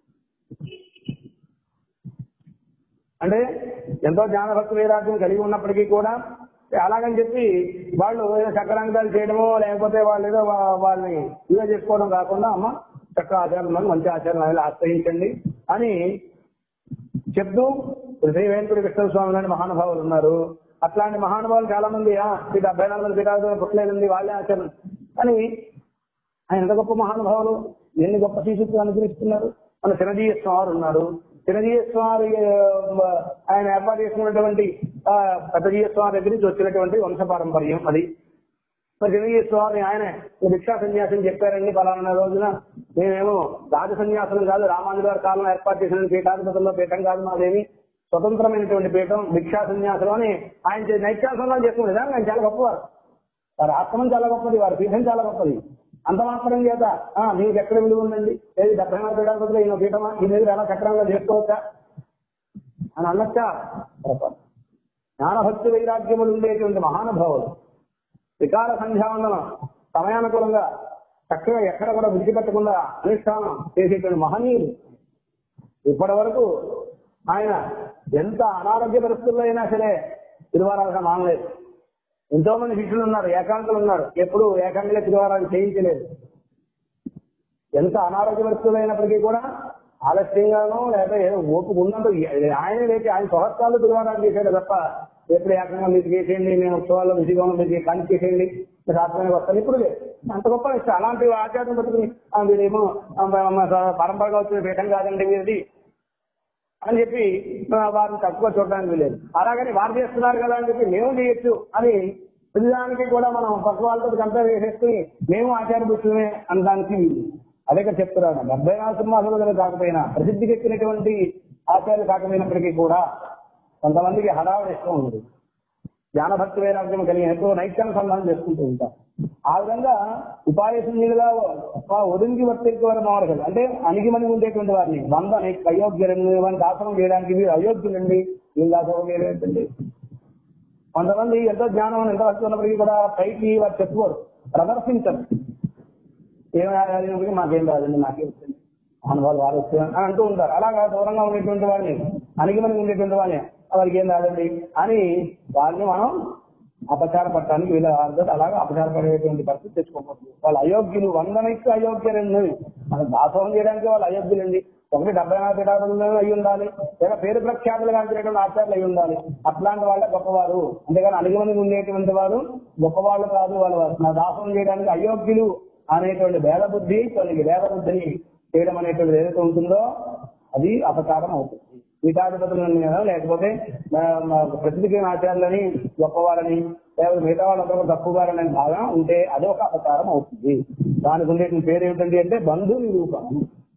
అంటే ఎంతో జ్ఞానభక్తి వైరాగ్యం కలిగి ఉన్నప్పటికీ కూడా అలాగని చెప్పి వాళ్ళు ఏదో చక్రాంకాలు చేయడమో లేకపోతే వాళ్ళు ఏదో వా- వాళ్ళని ఇదే చేసుకోవడం కాకుండా అమ్మ చక్క ఆచారం మంచి ఆచారం అనేది ఆశ్రయించండి అని చెప్తూ శ్రీ వెంకట కృష్ణ స్వామి లాంటి మహానుభావులు ఉన్నారు అట్లాంటి మహానుభావులు చాలా మంది ఆ, ఈ డెబ్బై నాలుగు మంది పీఠాలు పుట్టలేదండి వాళ్ళే ఆచరణ కానీ ఆయన ఎంత గొప్ప మహానుభావులు ఎన్ని గొప్ప శిశుత్వం అనుగ్రహిస్తున్నారు మన చిరంజీవి స్వామి ఉన్నారు చిరంజీవి స్వామి ఆ, ఆయన ఏర్పాటు చేసుకున్నటువంటి ఆ, పెద్దజీవ స్వామి దగ్గర నుంచి వచ్చినటువంటి వంశ పారంపర్యం అది మరి చిరంజీవి స్వామి ఆయన భిక్షా సన్యాసం చెప్పారండి పలానా రోజున మేమేమో రాజ సన్యాసం కాదు రామానుజు గారి కాలంలో ఏర్పాటు చేసిన పీఠాధిపతుల్లో పీఠం కాదు మాదేమి స్వతంత్రమైనటువంటి పీఠం భిక్షా సన్యాసం అని ఆయన చే- నైత్యాసనం చేసుకుని నిజంగా ఆయన చాలా గొప్పవారు వారి ఆశ్రమం చాలా గొప్పది వారి పీఠం చాలా గొప్పది అంత మాత్రం చేత ఆ, మీకు ఎక్కడ విలువ ఉందండి ఏది డెబ్బై నాలుగు పీఠాధిపతులు ఈయన పీఠమా ఈ మీద ఎలా చక్రంగా చేసుకోవచ్చా అని అనొచ్చా పొరపాటు. జ్ఞానభక్తి వైరాగ్యములు ఉండేటువంటి మహానుభావులు వికార సంధ్యావందనం సమయానుకూలంగా చక్కగా ఎక్కడ కూడా విడిచిపెట్టకుండా అనుష్ఠానం చేసేటువంటి మహనీయులు ఇప్పటి వరకు ఆయన ఎంత అనారోగ్య పరిస్థితుల్లో అయినా సరే తిరువారాధన మానలేదు ఎంతో మంది శిష్యులు ఉన్నారు ఏకాంకులు ఉన్నారు ఎప్పుడు ఏకాంగులే తిరువారాధన చేయించలేదు ఎంత అనారోగ్య పరిస్థితులు అయినప్పటికీ కూడా ఆలస్యంగానో లేదా ఏదో ఓపిక ఉన్నంత ఆయనే లేచి ఆయన స్వహత్వాలు తిరువారాధన చేశాడు తప్ప ఎప్పుడు ఏకంగా మీరు చేసేయండి మేము ఉత్సవాల్లో బిజీగా ఉన్నాం మీరు కానీ చేసేయండి మీరు ఆత్మీయంగా వస్తాను ఇప్పుడు లేదు అంత గొప్ప ఇష్టం అలాంటి ఆచారం పట్టుకుని "ఆ, మీరేమో ఆ, మా- మా పరంపరగా వచ్చిన పీఠం కాదండి మీది అని చెప్పి ఆ, వారిని తక్కువ చూడడానికి లేదు అలాగని వారు చేస్తున్నారు కదా అని చెప్పి మేము చేయొచ్చు అని ప్రతిదానికి కూడా మనం పక్క వాళ్ళతో కంపేర్ చేసేసుకుని మేము ఆచార పురుషులమే అనడానికి వీలు అదే ఇక్కడ చెప్తున్నాను డెబ్బై నాలుగు సింహాసనం కాకపోయినా ప్రసిద్ధికి ఎక్కినటువంటి ఆచార్యులు కాకపోయినప్పటికీ కూడా కొంతమందికి హడావుడి ఇష్టం ఉంది జ్ఞానభక్తి వైరాగ్యం కలిగిన ఎంతో నైత్యాన్ని సంధానం చేసుకుంటూ ఉంటారు ఆ విధంగా ఉపాయశూన్యులుగా ఒదింగి వర్తించేవారు మామూలు అంటే అణిగిమని ఉండేటువంటి వారిని వంద అయోగ్యులండి వారిని దాసనం చేయడానికి మీరు అయోగ్యులండి వీళ్ళు దాసనం చేయలేదండి కొంతమంది ఎంతో జ్ఞానం ఎంత భక్తి ఉన్నప్పటికీ కూడా పైకి వారు చెప్పుకోరు ప్రదర్శించరు ఏమైనా మాకేం రాదండి నాకే వచ్చింది అనుభవాలు వారు వచ్చారు అని అంటూ ఉంటారు అలాగా దూరంగా ఉండేటువంటి వాడిని అణిగిమని ఉండేటువంటి వాడిని వారికి ఏం రాదండి అని వారిని మనం అపచారపడటానికి వీళ్ళ వారితో అలాగా అపచారపడేటువంటి పరిస్థితి తెచ్చుకోకూడదు వాళ్ళు అయోగ్యులు వందనకి అయోగ్యులండి మనం దాసోహం చేయడానికి వాళ్ళు అయోగ్యులండి ఒకటి డెబ్బై నాలుగు పీఠాలు అయి ఉండాలి లేదా పేరు ప్రఖ్యాతులు కాల్చినటువంటి ఆచార్యులు అయి ఉండాలి అట్లాంటి వాళ్ళే గొప్పవారు అంతేగాని అణిగిమని ఉండేటువంటి వారు గొప్పవాళ్ళు కాదు వాళ్ళు నా దాసోహం చేయడానికి అయోగ్యులు అనేటువంటి భేద బుద్ధి కొన్ని భేద బుద్ధిని చేయడం అనేటువంటిది ఏదైతే ఉంటుందో అది అపకారం అవుతుంది పీఠాధిపతులు లేకపోతే ప్రసిద్ధికి ఆచార్యులని గొప్పవారని లేకపోతే మిగతా వాళ్ళందరూ కూడా తక్కువవారని భాగం ఉంటే అది ఒక అపకారం అవుతుంది దానికి ఉండేటువంటి పేరు ఏమిటండి అంటే బంధు నిరూపణం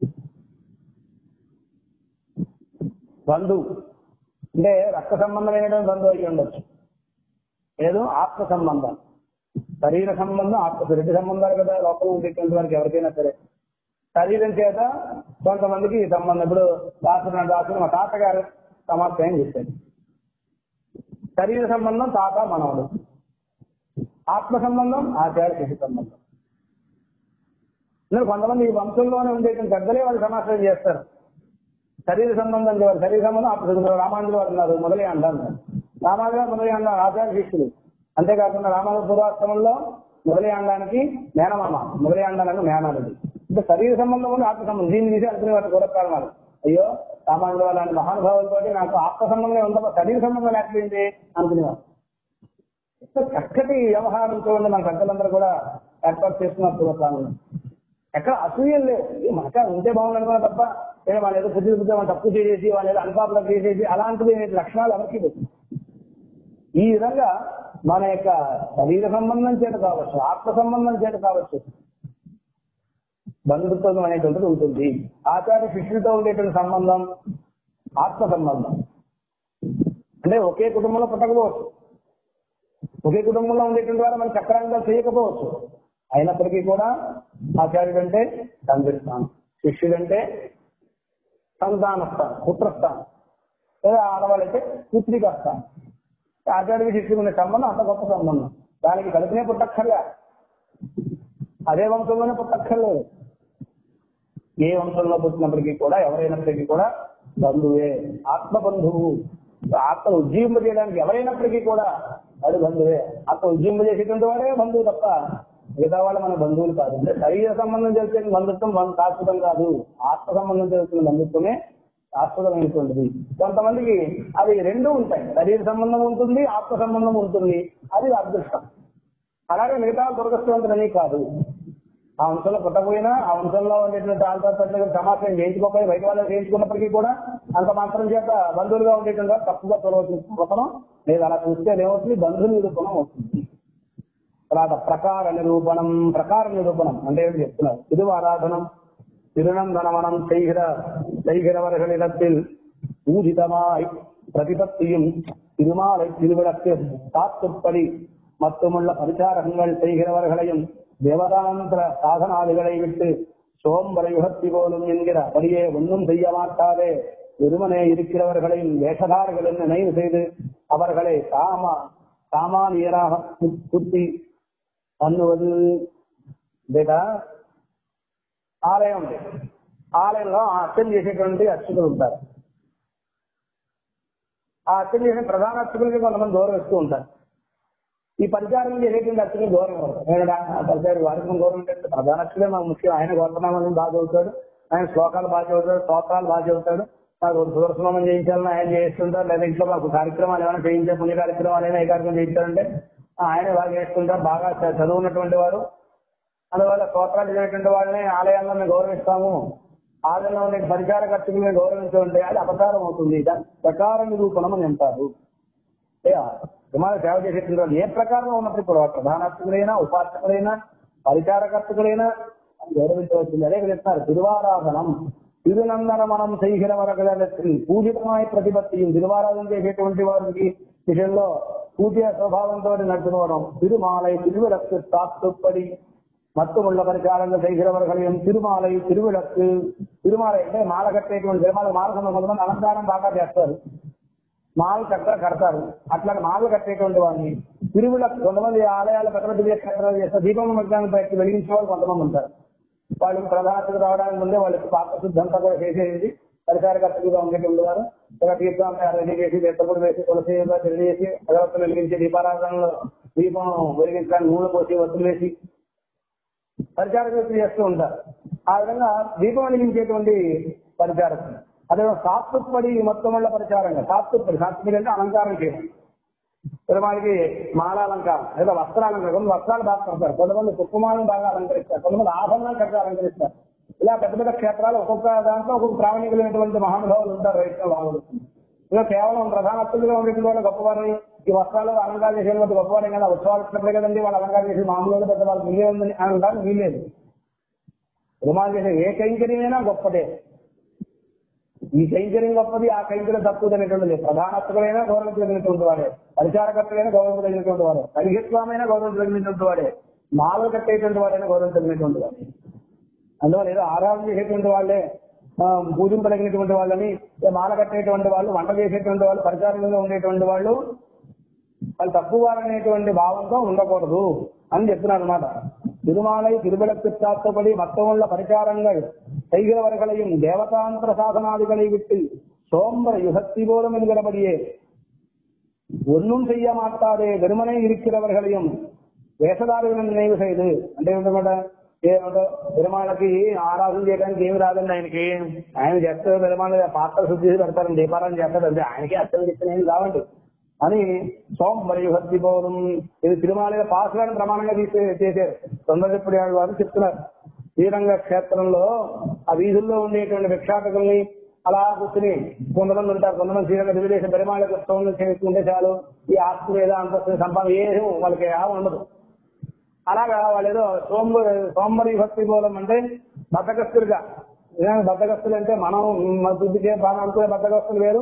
బంధు అంటే రక్త సంబంధమైనటువంటి బంధువు అయి ఉండొచ్చు ఏదో ఆత్మ సంబంధం శరీర సంబంధం ఆత్మ రెండు సంబంధాలు కదా లోపల ఉండేటువంటి వారికి ఎవరికైనా సరే శరీరం చేత కొంతమందికి ఈ సంబంధం ఇప్పుడు దాసుడు దాసుడు మా తాతగారు సమాప్తం చేశారు శరీర సంబంధం తాత మనవడు ఆత్మ సంబంధం ఆచార్య శిశు సంబంధం ఇందులో కొంతమంది ఈ వంశంలోనే ఉండేటువంటి పెద్దలే వాళ్ళు సమాచారం చేస్తారు శరీర సంబంధం వారు శరీర సంబంధం ఆత్మ సంబంధం రామానుజులు వారు ఉన్నారు మొదలే అంటారు రామానుజు మొదలే అన్నారు ఆచార్య శిష్యులు అంతేకాకుండా రామానుజ పూర్వాశ్రమంలో మొదలే అండానికి మేనమామ మొదలే అండానికి మేనలుడు అంటే శరీర సంబంధం ఉంది ఆత్మ సంబంధం దీన్ని తీసి అనుకునే వాటి కూడా కారణాలు అయ్యో రామానుజు లాంటి మహానుభావులతో నాకు ఆత్మ సంబంధం ఉండదు శరీర సంబంధం లేకపోయింది అనుకునేవారు ఎంత చక్కటి వ్యవహారం చూడండి మన పెద్దలందరూ కూడా ఏర్పాటు చేస్తున్నారు పూర్వకాలంలో ఎక్కడ అసూయం లేవు ఇది మనక ఉంటే బాగుండదు తప్ప ఏ వాళ్ళు ఏదో పుట్టి పుట్టి వాళ్ళు తప్పు చేసేసి వాళ్ళు ఏదో అనుపాపలకు చేసేసి అలాంటివి లక్షణాలు ఎవరికి లేవు ఈ విధంగా మన యొక్క శరీర సంబంధం చేత కావచ్చు ఆత్మ సంబంధం చేత కావచ్చు బంధుత్వం అనేటువంటిది ఉంటుంది ఆచార్య శిష్యులతో ఉండేటువంటి సంబంధం ఆత్మ సంబంధం అంటే ఒకే కుటుంబంలో పుట్టకపోవచ్చు ఒకే కుటుంబంలో ఉండేటువంటి వారు మనం చక్రంగా చేయకపోవచ్చు అయినప్పటికీ కూడా ఆచార్యుడు అంటే తండ్రి స్థానం శిష్యుడంటే సంతానస్థానం పుత్రస్థానం లేదా ఆడవాళ్ళైతే పుత్రిక స్థానం ఆచార్య శిష్యుకునే సంబంధం అంత గొప్ప సంబంధం దానికి కలిపినే పుట్టక్కర్లే అదే వంశంలోనే పుట్టక్కర్లేదు ఏ వంశంలో పుట్టినప్పటికీ కూడా ఎవరైనప్పటికీ కూడా బంధువే ఆత్మ బంధువు ఆత్మ ఉజ్జీవింప చేయడానికి ఎవరైనప్పటికీ కూడా వాడు బంధువే ఆత్మ ఉజ్జీవింప చేసేటువంటి వాడే బంధువు తప్ప మిగతా వాళ్ళు మన బంధువులు కాదు అంటే శరీర సంబంధం తెలిసిన బంధుత్వం మన శాశ్వతం కాదు ఆత్మ సంబంధం తెలిసిన బంధుత్వమే శాశ్వతమైనటువంటిది కొంతమందికి అది రెండు ఉంటాయి శరీర సంబంధం ఉంటుంది ఆత్మ సంబంధం ఉంటుంది అది అదృష్టం అలాగే మిగతా దురదృష్టవంతులని కాదు ఆ వంశంలో పుట్టకపోయినా ఆ వంశంలో ఉండేటువంటి ఆంధ్రప్రదేశ్ సమాచారం చేయించుకోకపోయి బయట వాళ్ళు చేయించుకున్నప్పటికీ కూడా అంత మాత్రం చేత బంధువులుగా ఉండేటువంటి వారు తప్పుగా చూడవలసిన లేదు అలా చూస్తే ఏమవుతుంది బంధు నిరూపణం అవుతుంది తర్వాత ప్రకార నిరూపణం ప్రకార నిరూపణం అంటే ఏమిటి చెప్తున్నారు తిరువ ఆరాధనం తిరునందనమనం செய்கிற செய்கிறவர்களிடத்தில் பூஜிதமாய் பிரதிபத்தியும் திருமாலை திருவிளக்கு சாத்துப்படி மற்றுமுள்ள பரிசாரகங்கள் செய்கிறவர்களையும் தேவதாந்திர சாதனாதிகளை விட்டு சோம்பரை யுகத்தி போலும் என்கிற அப்படியே ஒன்றும் செய்ய மாட்டாதே வெறுமனே இருக்கிறவர்களையும் வேஷதார்கள் நினைவு செய்து அவர்களை சாமா சாமானியராக கு- குத்தி பண்ணுவது లేదా ఆలయం ఉంది ఆలయంలో ఆ అర్చన చేసేటువంటి అర్చకులు ఉంటారు ఆ అర్చన చేసే ప్రధాన అర్చకులకి కొంతమంది దూరం ఇస్తూ ఉంటారు ఈ పరిచారం చేసేటువంటి అర్చకులు దూరం ఇవ్వరు. నేను పరిచారి వారికి గౌరవం ఏంటంటే ప్రధాన అర్చకులే మాకు ముఖ్యం ఆయన గోత్రనామాలను బాగా చదువుతాడు ఆయన శ్లోకాలు బాగా చదువుతాడు స్తోత్రాలు బాగా చదువుతాడు నాకు సుదర్శనం చేయించాలని ఆయన చేస్తుంటారు లేదా ఇంట్లో మాకు కార్యక్రమాలు ఏమైనా చేయించే పుణ్య కార్యక్రమాలు ఏమైనా ఏ కార్యక్రమం చేయించాలంటే ఆ, ఆయన బాగా చేస్తుంటారు బాగా చ- చదువున్నటువంటి వారు అందువల్ల స్తోత్రాలు చేసేటువంటి వాళ్ళని ఆలయాల్లో మేము గౌరవిస్తాము ఆలయంలో ఉండే పరిచార కర్తకులను గౌరవించుకుంటే అది అపకారం అవుతుంది దాన్ని ప్రకార నిరూపణం అని అంటారు ఏ, విమాన సేవ చేసేటువంటి వాళ్ళు ఏ ప్రకారంలో ఉన్నప్పటికీ కూడా ప్రధానార్చకులైనా ఉపాసకులైనా పరిచారకర్తకులైనా అని గౌరవించవచ్చింది అదే చెప్తున్నారు తిరువారాధనం తిరునందన మనం செய்கிற వరకలకి పూజితమాయి ప్రతిపత్తి తిరువారాధన చేసేటువంటి వారికి విషయంలో పూజ స్వభావంతో నడుచుకోవడం తిరుమాలై తిరువిడక్కు తాత్తుప్పడి మత్తుముళ్ళ పరిచారంగా செய்கிறவர்களையும் తిరుమాలై తిరువిడక్కు తిరుమాలై అంటే మాల కట్టేటువంటి తిరుమాల మాల కొంతమంది అలంకారం బాగా చేస్తారు మాలు కట్ట కడతారు అట్లా మాలు కట్టేటువంటి వాడిని తిరువుల కొంతమంది ఆలయాల పెద్ద పెద్ద కట్టడాలు చేస్తారు దీపం మధ్యాహ్నం బయటకు వెలిగించే వాళ్ళు కొంతమంది ఉంటారు వాళ్ళు ప్రధానతకు రావడానికి ముందే వాళ్ళకి పాత శుద్ధంతా కూడా చేసేది పరిసర కర్తలుగా ఉండేటువంటి వారు ఒక తీర్థం రెడీ చేసి వెత్తపూడి వేసి తులసి రెడీ చేసి అగరత్తులు వెలిగించి దీపారాధనలో దీపం వెలిగించడానికి నూనె పోసి వత్తులు వేసి పరిచారకులు చేస్తూ ఉంటారు ఆ విధంగా దీపం వెలిగించేటువంటి పరిచారకులు అదే సాత్తుపడి మొత్తం వల్ల పరిచారంగా సాత్తుపడి సాత్తుపడి అంటే అలంకారం చేయడం పెరుమాళికి మాల అలంకారం లేదా వస్త్రాలంకారం కొంతమంది వస్త్రాలు బాగా కడతారు కొంతమంది కుక్కుమాలను బాగా అలంకరిస్తారు కొంతమంది ఆభరణాలు కట్టి అలంకరిస్తారు ఇలా పెద్ద పెద్ద క్షేత్రాలు ఒక్కొక్క దాంట్లో ఒక్కొక్క ప్రామాణికులైనటువంటి మహానుభావులు ఉంటారు రైతులు వాళ్ళు ఇలా కేవలం ప్రధాన అత్తులుగా ఉండేటువంటి వాళ్ళు గొప్పవారు ఈ వస్త్రాలు అలంకారం చేసేటువంటి గొప్పవారు కదా ఉత్సవాలు వచ్చినప్పుడే కదండి వాళ్ళు అలంకారం చేసి మామూలుగా పెద్ద వాళ్ళు వీలే ఉందని అనడానికి వీలేదు రుమాలు చేసే ఏ కైంకర్యమైనా గొప్పదే ఈ కైంకర్యం గొప్పది ఆ కైంకర్యం తక్కువది అనేటువంటిది ప్రధానత్వమైనా గౌరవించదగినటువంటి వాడే పరిచారకర్తలైనా గౌరవించదగినటువంటి వాడే పరిహిత్వమైన గౌరవించదగినటువంటి వాడే మాలలు కట్టేటువంటి వాడైనా గౌరవించదగినటువంటి వాడే అందువల్ల ఏదో ఆరాధన చేసేటువంటి వాళ్ళే ఆ, పూజింపదగినటువంటి వాళ్ళని ఏ మాల కట్టేటువంటి వాళ్ళు వంట చేసేటువంటి వాళ్ళు పరిచారంలో ఉండేటువంటి వాళ్ళు వాళ్ళు తక్కువ వారనేటువంటి భావంతో ఉండకూడదు అని చెప్తున్నారు అనమాట తిరుమాలై తిరుమలకు చాత్తపడి మత్తముள்ள పరిచారంగా செய்கிறவர்களையும் தேவதாந்திர சாதனாதிகளை விட்டு சோம்பர யுகத்தி போலும் என்கிறபடியே ஒன்றும் செய்ய மாட்டாதே வெறுமனே இருக்கிறவர்களையும் వేషధారులను నిனைவு செய்து అంటే ఏమిటన్నమాట ఏమిటో పెరుమాళ్ళకి ఆరాధన చేయడానికి ఏమి రాదండి ఆయనకి ఆయన చేస్తారు పెరుమాళ్ళ పాత్ర శుద్ధి చేసి పెడతారు దీపారాధన చేస్తారు అంటే ఆయనకి అర్థం చెప్తే ఏమి కావండి అని సోమ మరియు భక్తి పౌరం ఇది తిరుమల పాసులను ప్రమాణంగా తీసే చేశారు తొందరపడి వారు చెప్తున్నారు శ్రీరంగ క్షేత్రంలో ఆ వీధుల్లో ఉండేటువంటి భిక్షాటకుల్ని అలా కూర్చుని కొంతమంది ఉంటారు కొంతమంది శ్రీరంగ తెలుగుదేశం పెరుమాళ్ళకి స్తోమం చేసుకుంటే చాలు ఈ ఆస్తి మీద అంత సంపాదన ఏం వాళ్ళకి ఆ ఉండదు అలాగా వాళ్ళు ఏదో సోమ సోమరి భక్తి మూలం అంటే బద్దగస్తులుగా నిజానికి బద్దగస్తులు అంటే మనం మన బుద్ధికే బాగా అనుకునే బద్దగస్తులు వేరు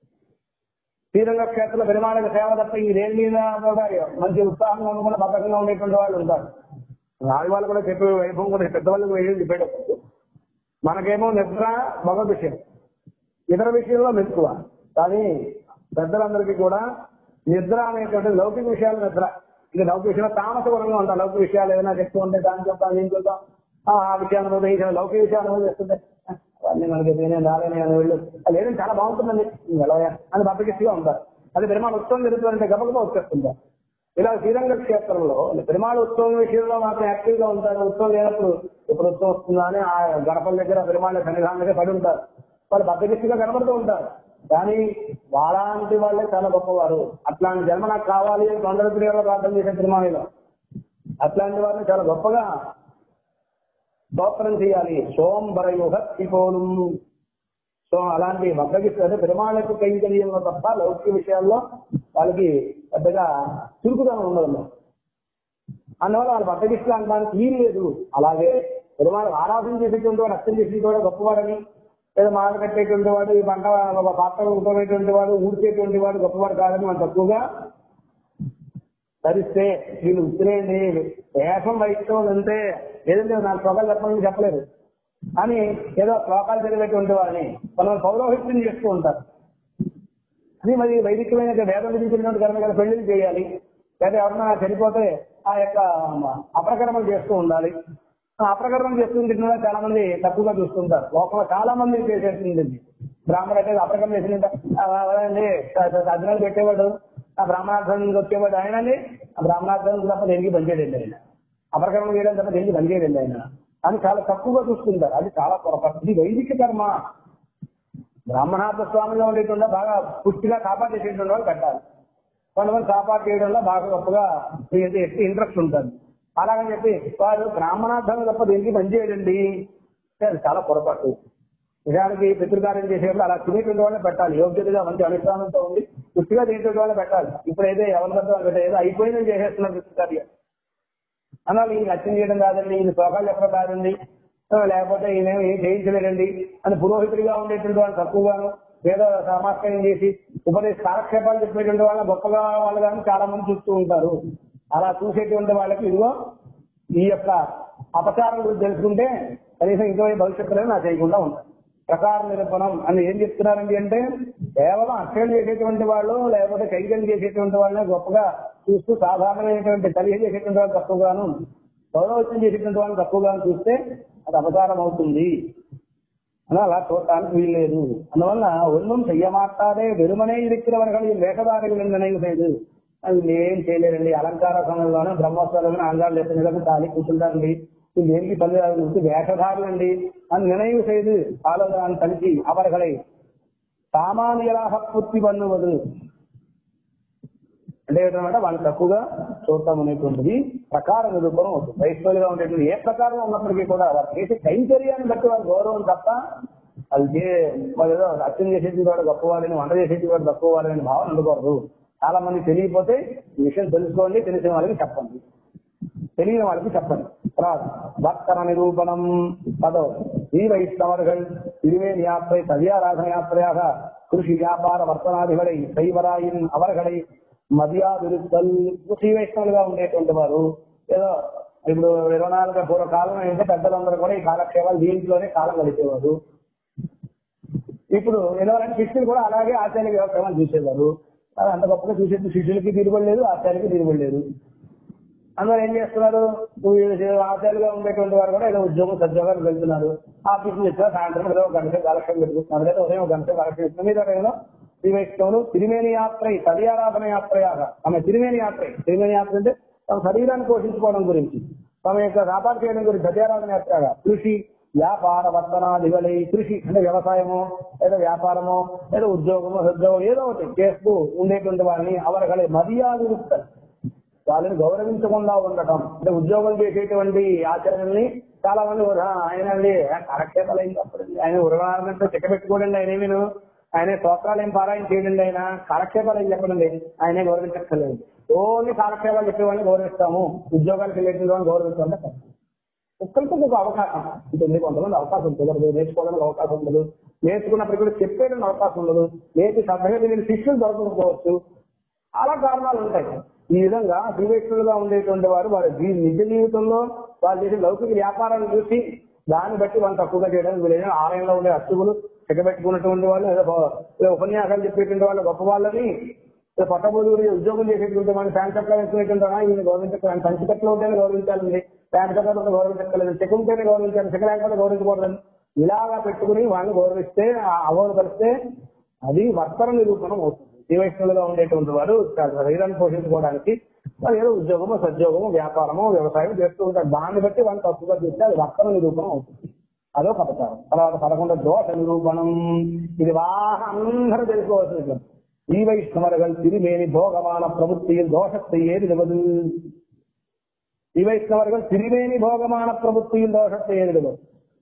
శ్రీరంగ క్షేత్ర పెరుమాళిక సేవ తప్ప ఈ దేని మీద కూడా మంచి ఉత్సాహంగా ఉండకుండా బద్దకంగా ఉండేటువంటి వాళ్ళు ఉంటారు రావి వాళ్ళు కూడా చెప్పే వైభవం కూడా పెద్దవాళ్ళకి వెళ్ళి చెప్పేటప్పుడు మనకేమో నిద్ర భగవద్ విషయం ఇతర విషయంలో మెక్కువ కానీ పెద్దలందరికీ కూడా నిద్ర అనేటువంటి లౌకిక విషయాలు నిద్ర ఇది లౌకిక విషయంలో తామస గుణంగా ఉంటారు లౌకిక విషయాలు ఏదైనా చెప్తూ ఉంటే దాన్ని చెప్తాం ఏం చెప్తాం ఆ ఆ విషయాన్ని అనుభవించాలి లౌకిక విషయాలు అనుభవిస్తుంటే అవన్నీ మనకి నేను రాలేని అని వెళ్ళు లేదని చాలా బాగుంటుందండి వెళ్ళవయా అని బద్దకిస్తుగా ఉంటారు అది పెరుమాళ ఉత్సవం జరుగుతుందంటే గబగబా వచ్చేస్తుంటారు ఇలా శ్రీరంగ క్షేత్రంలో పెరుమాళ ఉత్సవం విషయంలో మాత్రం యాక్టివ్ గా ఉంటారు ఉత్సవం లేనప్పుడు ఎప్పుడు ఉత్సవం వస్తుందా అని ఆ గడపల దగ్గర పెరుమాళ సన్నిధానం దగ్గర పడి ఉంటారు వాళ్ళు బద్దకిస్తుగా కనబడుతూ ఉంటారు కానీ వాళ్ళంటి వాళ్ళే చాలా గొప్పవారు అట్లాంటి జన్మ నాకు కావాలి అని తొందర ప్రియంలో ప్రార్థన చేసే తిరుమలలో అట్లాంటి వారిని చాలా గొప్పగా స్తోత్రం చేయాలి సోంబరయుగ త్రికోణం సో అలాంటి బద్దకిస్తూ అంటే పెరుమాళకు కైంకర్యంలో తప్ప లౌకిక విషయాల్లో వాళ్ళకి పెద్దగా చురుకుదనం ఉండదు అందువల్ల వాళ్ళు బద్దకిస్తూ అనడానికి వీలు లేదు అలాగే పెరుమాళకు ఆరాధన చేసేటువంటి వాడు అర్థం చేసేటువంటి గొప్పవాడని లేదా మాల కట్టేటువంటి వాడు ఈ పంట పాత్రలు ఉంటున్నటువంటి వాడు ఊడ్చేటువంటి వాడు గొప్పవాడు కాదని మనం తక్కువగా ధరిస్తే వీళ్ళు ఉత్తరేయండి వేషం వైష్ణవం అంటే ఏదంటే నాకు శ్లోకాలు చెప్పమని చెప్పలేదు అని ఏదో శ్లోకాలు చదివేటువంటి వాడిని కొంతమంది పౌరోహిత్యం చేస్తూ ఉంటారు అది మరి వైదికమైన వేదం విధించినటువంటి కర్మ కదా పెళ్లిళ్ళు చేయాలి లేదా ఎవరన్నా చనిపోతే ఆ యొక్క అప్రకర్మలు చేస్తూ ఉండాలి ఆ అప్రకర్మం చేస్తుంటే చాలా మంది తక్కువగా చూస్తుంటారు లోకంలో చాలా మంది చేసేస్తుంది బ్రాహ్మణ అయితే అప్రకర్మ చేసిందంటే అర్జునాలు పెట్టేవాడు ఆ బ్రాహ్మణార్థం వచ్చేవాడు ఆయనని ఆ బ్రాహ్మణార్థం తప్ప దేనికి పనిచేయడండి ఆయన అపరకర్మ చేయడం తప్ప దేనికి పనిచేయడండి ఆయన అని చాలా తక్కువగా చూస్తుంటారు అది చాలా పొరపాటు ఇది వైదిక కర్మ బ్రాహ్మణార్థ స్వామిగా ఉండేటువంటి బాగా పుష్టిగా కాపాడేసేటువంటి వాళ్ళు పెట్టాలి కొంతమంది కాపాడేయడంలో బాగా గొప్పగా ఇంట్రెస్ట్ ఉంటుంది అలాగని చెప్పి వారు బ్రాహ్మణార్థం తప్ప దేనికి పనిచేయడండి అది చాలా పొరపాటు నిజానికి పితృకార్యం చేసేటప్పుడు అలా తినేటువంటి వాళ్ళని పెట్టాలి యోగ్యతగా మంచి అనుష్ఠానంతో ఉండి పుష్టిగా తినేటువంటి వాళ్ళని పెట్టాలి ఇప్పుడైతే ఎవరి పెట్ట ఏదో అయిపోయిందని చేసేస్తున్నారు పితృకార్యం అన్నారు ఈయన అచ్చం చేయడం కాదండి ఈయన శ్లోకాలు చెప్పడం కాదండి ఆ, లేకపోతే ఈయన ఏం చేయించలేదండి అని పురోహితుడిగా ఉండేటువంటి వాళ్ళు తక్కువగాను ఏదో సమాస్కరం చేసి ఉపదేశ కాలక్షేపాలు చెప్పేటువంటి వాళ్ళ గొప్పగా వాళ్ళు కానీ చాలా మంది చూస్తూ ఉంటారు అలా చూసేటువంటి వాళ్ళకి ఇదిగో ఈ యొక్క అపచారం గురించి తెలుసుకుంటే కనీసం ఇంకో భవిష్యత్తులో నా చేయకుండా ఉంటారు ప్రకార నిరూపణం అని ఏం చెప్తున్నారండి అంటే కేవలం అక్షరం చేసేటువంటి వాళ్ళు లేకపోతే కైగలు చేసేటువంటి వాళ్ళని గొప్పగా చూస్తూ సాధారణమైనటువంటి కలిగి చేసేటువంటి వాళ్ళు తక్కువగాను గౌరవత్వం చేసేటువంటి వాళ్ళని తక్కువగాను చూస్తే అది అపచారం అవుతుంది అని అలా చూడటానికి వీల్లేదు అందువల్ల ఒన్నం చెయ్యమాటాడే వెరుమనే ఇరిక్కినవர்கள் వేషధారకులు నిனைவு செய்து అది ఏం చేయలేరండి అలంకార సమయంలోనే బ్రహ్మోత్సవాలను అంగాలు చెప్పినలకు తాలి కూర్చుంటారండి இது దేనికి పని வந்து వేషధారులండి అని நினைவு செய்து ஆலோசனை தனிச்சு அவர்களை సామాన్యులాக పూర్తి పన్నువదు అంటే ఏంటంటే వాళ్ళు తక్కువగా చూడటం అనేటువంటిది ప్రకార నిరూపణం అవుతుంది వైష్ణవులుగా ఉండేటువంటి ఏ ప్రకారం ఉన్నప్పటికీ కూడా వారు చేసే కైంకర్యాన్ని బట్టి వారి గౌరవం తప్ప అది చే- వాళ్ళు ఏదో అర్థం చేసేది వాడు గొప్పవాళ్ళని వంట చేసేది వాడు తక్కువవాళ్ళని భావన ఉండకూడదు చాలా మంది తెలియకపోతే ఈ విషయం తెలుసుకోండి తెలిసిన వాళ్ళకి చెప్పండి తెలియని వాళ్ళకి చెప్పండి తర్వాత భక్తன நிரூபணம் பதோ ஸ்ரீ வைஷ்ணவர்கள் திருவேல் யாத்திரை சதியாராதன யாத்திரையாக கிருஷி வியாபார వర్తనాదిகளை செய்வராயின் அவர்களை మర్యాదలు శ్రీ వైష్ణవులుగా ఉండేటువంటి వారు ఏదో ఇప్పుడు ఇరవై నాలుగు పూర్వకాలం అయితే పెద్దలందరూ కూడా ఈ కాలక్షేమాలు దీంట్లోనే కాలం గడిపేవారు ఇప్పుడు ఎందువలంటే శిష్యులు కూడా అలాగే ఆచార్య వ్యవక్రమాలు చూసేవారు అది అంత గొప్పగా చూసేది శిష్యులకి తీరుబడలేదు ఆచార్యకి తీరుబడలేదు అందరూ ఏం చేస్తున్నారు ఆచార్యులుగా ఉండేటువంటి వారు కూడా ఏదో ఉద్యోగం సద్యోగాలు వెళ్తున్నారు ఆఫీస్ నుంచి సాయంత్రం ఏదో ఒక గంట కాలక్షేపం పెట్టుకుంటున్నారు లేదా ఉదయం ఒక గంట కాలక్షేపం పెట్టుకున్నారు మీద టైంలో శ్రీ వైష్ణవులు తిరుమేని యాత్ర సదియారాధన యాత్రయాగా ఆమె తిరుమేని యాత్ర తిరుమేని యాత్ర అంటే తమ శరీరాన్ని పోషించుకోవడం గురించి తమ యొక్క వ్యాపారం చేయడం గురించి సత్యారాధన యాత్రగా కృషి వ్యాపార వర్తనాదిగలై కృషి అంటే వ్యవసాయమో లేదా వ్యాపారమో లేదా ఉద్యోగమో ఉద్యోగం ఏదో ఒకటి చేస్తూ ఉండేటువంటి వారిని అవరగలే మర్యాద వాళ్ళని గౌరవించకుండా ఉండటం అంటే ఉద్యోగం చేసేటువంటి ఆచరణల్ని చాలా మంది "ఓ, ఆ, ఆయన అండి కాలక్షేపాలు ఏం తప్పదండి ఆయన ఉరగాలంటే చెక్క పెట్టుకోడండి ఆయన ఏమీను ఆయన స్తోత్రాలు ఏం పారాయణ చేయడండి ఆయన కాలక్షేపాలు ఏం చెప్పడండి ఆయనే గౌరవించక్కర్లేదు ఓన్లీ కాలక్షేపాలు చెప్పేవాడిని గౌరవిస్తాము ఉద్యోగాలకు వెళ్ళేటువంటి వాళ్ళని గౌరవిస్తామంటే తప్పు. ఒక్కరికి ఒక అవకాశం ఉంటుంది కొంతమంది అవకాశం కుదరదు నేర్చుకోవడానికి అవకాశం ఉండదు నేర్చుకున్నప్పటికీ కూడా చెప్పేయడానికి అవకాశం ఉండదు నేర్చి శ్రద్ధగా తెలియని శిష్యులు దొరకకపోవచ్చు చాలా కారణాలు ఉంటాయి ఈ విధంగా శ్రీవైష్ణవులుగా ఉండేటువంటి వారు వారి జీ- నిజ జీవితంలో వాళ్ళు చేసే లౌకిక వ్యాపారాన్ని చూసి దాన్ని బట్టి వాళ్ళు తక్కువగా చేయడానికి వీలైన ఆలయంలో ఉండే అర్చకులు చెక్కబెట్టుకున్నటువంటి వాళ్ళు ఏదో ఏదో ఉపన్యాసాలు చెప్పేటువంటి వాళ్ళు గొప్ప వాళ్ళని ఏదో పట్టబోదుగురి ఉద్యోగం చేసేటువంటి వాళ్ళు ఫ్యాన్ కట్ల వేసుకునేటువంటి వాళ్ళ ఈయన గౌరవించక పంచి కట్టలు ఉంటేనే గౌరవించాలండి ఫ్యాన్ కట్టలు గౌరవించక్కలేదు చెక్ ఉంటేనే గౌరవించాలి చెక్క లేకపోతే గౌరవించకూడదని ఇలాగా పెట్టుకుని వాళ్ళని గౌరవిస్తే అవమానపరిస్తే అది వర్తన నిరూపణం అవుతుంది జీవైష్ణులుగా ఉండేటువంటి వారు శరీరాన్ని పోషించుకోవడానికి వాళ్ళు ఏదో ఉద్యోగమో సద్యోగమో వ్యాపారమో వ్యవసాయం చేస్తూ ఉంటారు దాన్ని బట్టి వాళ్ళు తప్పుగా చూస్తే అది వర్తన నిరూపణం అవుతుంది అదో అపచారం తర్వాత పదకొండు దోష నిరూపణం ఇది బాగా అందరూ తెలుసుకోవాల్సింది ఈ వైష్ణవர்கள் తిరిమేని భోగమాన ప్రవృత్తిயில் దోஷத்தை ஏறிடுவது ఈ వైష్ణవர்கள் తిరిమేని భోగమాన ప్రవృత్తిயில் దోషத்தை ஏறிடுவது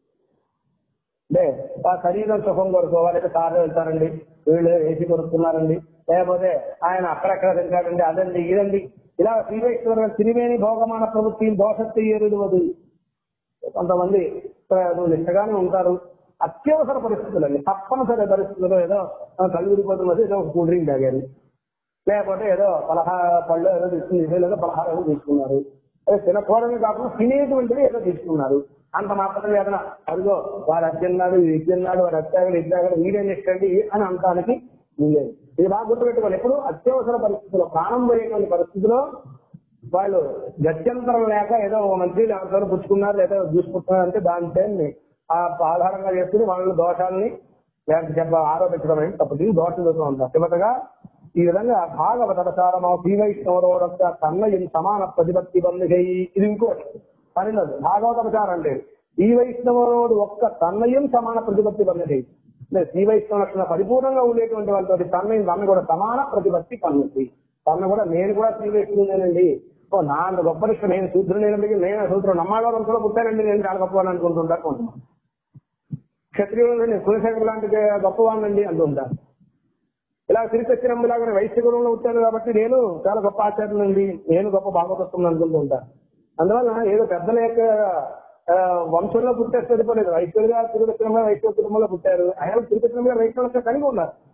అంటే ఆ శరీరం సుఖం కొడుకోవాలి కార్లు వెళ్తారండి వీళ్ళు ఏసీ కొడుతున్నారండి లేకపోతే ఆయన అక్కడక్కడ తింటాడండి అదండి ఇదండి ఇలా శ్రీవైష్ణవ తిరివేని భోగమాన ప్రవృత్తి దోషத்தை ఏరుడువదు కొంతమంది నిష్టగానే ఉంటారు అత్యవసర పరిస్థితులండి తప్పనిసరి పరిస్థితుల్లో ఏదో కళ్ళు విడిపోతున్నది ఏదో ఒక కూల్ డ్రింక్ తాగారు లేకపోతే ఏదో పలహార పళ్ళు ఏదో తీసుకుని ఏదో పలహారం తీసుకున్నారు అదే తినకూడని కాకుండా తినేటువంటిది ఏదో తీసుకున్నారు అంత మాత్రం ఏదైనా అదిగో వాడు అత్యన్నాడు ఇది ఇద్దన్నాడు వాడు అత్యాగడు ఇద్దాగడు వీడేం ఇష్టండి అని అనడానికి లేదు ఇది బాగా గుర్తుపెట్టుకోవాలి ఎప్పుడు అత్యవసర పరిస్థితుల్లో ప్రాణం పోయేటువంటి పరిస్థితిలో వాళ్ళు గత్యంతరం లేక ఏదో ఓ మంత్రి ఎవరితో పుచ్చుకున్నారు లేదా చూసుకుంటున్నారు అంటే దాని ఆ ఆధారంగా చేసుకుని వాళ్ళ దోషాలని లేకపోతే చెప్ప ఆరోపించడం అనేది తప్పు దీన్ని దోషం చూస్తూ ఉంటారు చివతగా ఈ విధంగా భాగవత ప్రచారమో శ్రీవైష్ణవరోడొక్క తన్నయం సమాన ప్రతిపత్తి బంధుకై ఇది ఇంకోటి పనిలేదు భాగవత ప్రచారం అంటే ఈ వైష్ణవరోడు ఒక్క తన్నయం సమాన ప్రతిపత్తి బంధుకై అంటే శ్రీ వైష్ణవ లక్షణ పరిపూర్ణంగా ఉండేటువంటి వాళ్ళతో తన్నయం తన కూడా సమాన ప్రతిపత్తి పన్నుతి తన కూడా నేను కూడా శ్రీ వైష్ణవునేనండి ఓ నా అంత గొప్ప నిష్ట నేను శూద్రునేనండి నేను శూద్రుడు నమ్మాలో కూడా పుట్టానండి నేను చాలా గొప్పవాడిని అనుకుంటుంటారు కొంతమంది క్షత్రియులు నేను కులశేఖర్ లాంటి గొప్పవాడినండి అంటుంటారు ఇలా తిరుపతిలాగానే వైశ్య గురువులో వచ్చాను కాబట్టి నేను చాలా గొప్ప ఆచార్యులండి నేను గొప్ప భాగవతత్వం అనుకుంటూ ఉంటాను అందువల్ల ఏదో పెద్దల యొక్క ఆ, వంశంలో పుట్టే సరిపోలేదు వైశ్యులుగా తిరుపతిలో వైశ్య కుటుంబంలో పుట్టారు ఆయన తిరుపతిలో వైశ్యులు కలిగి ఉన్నారు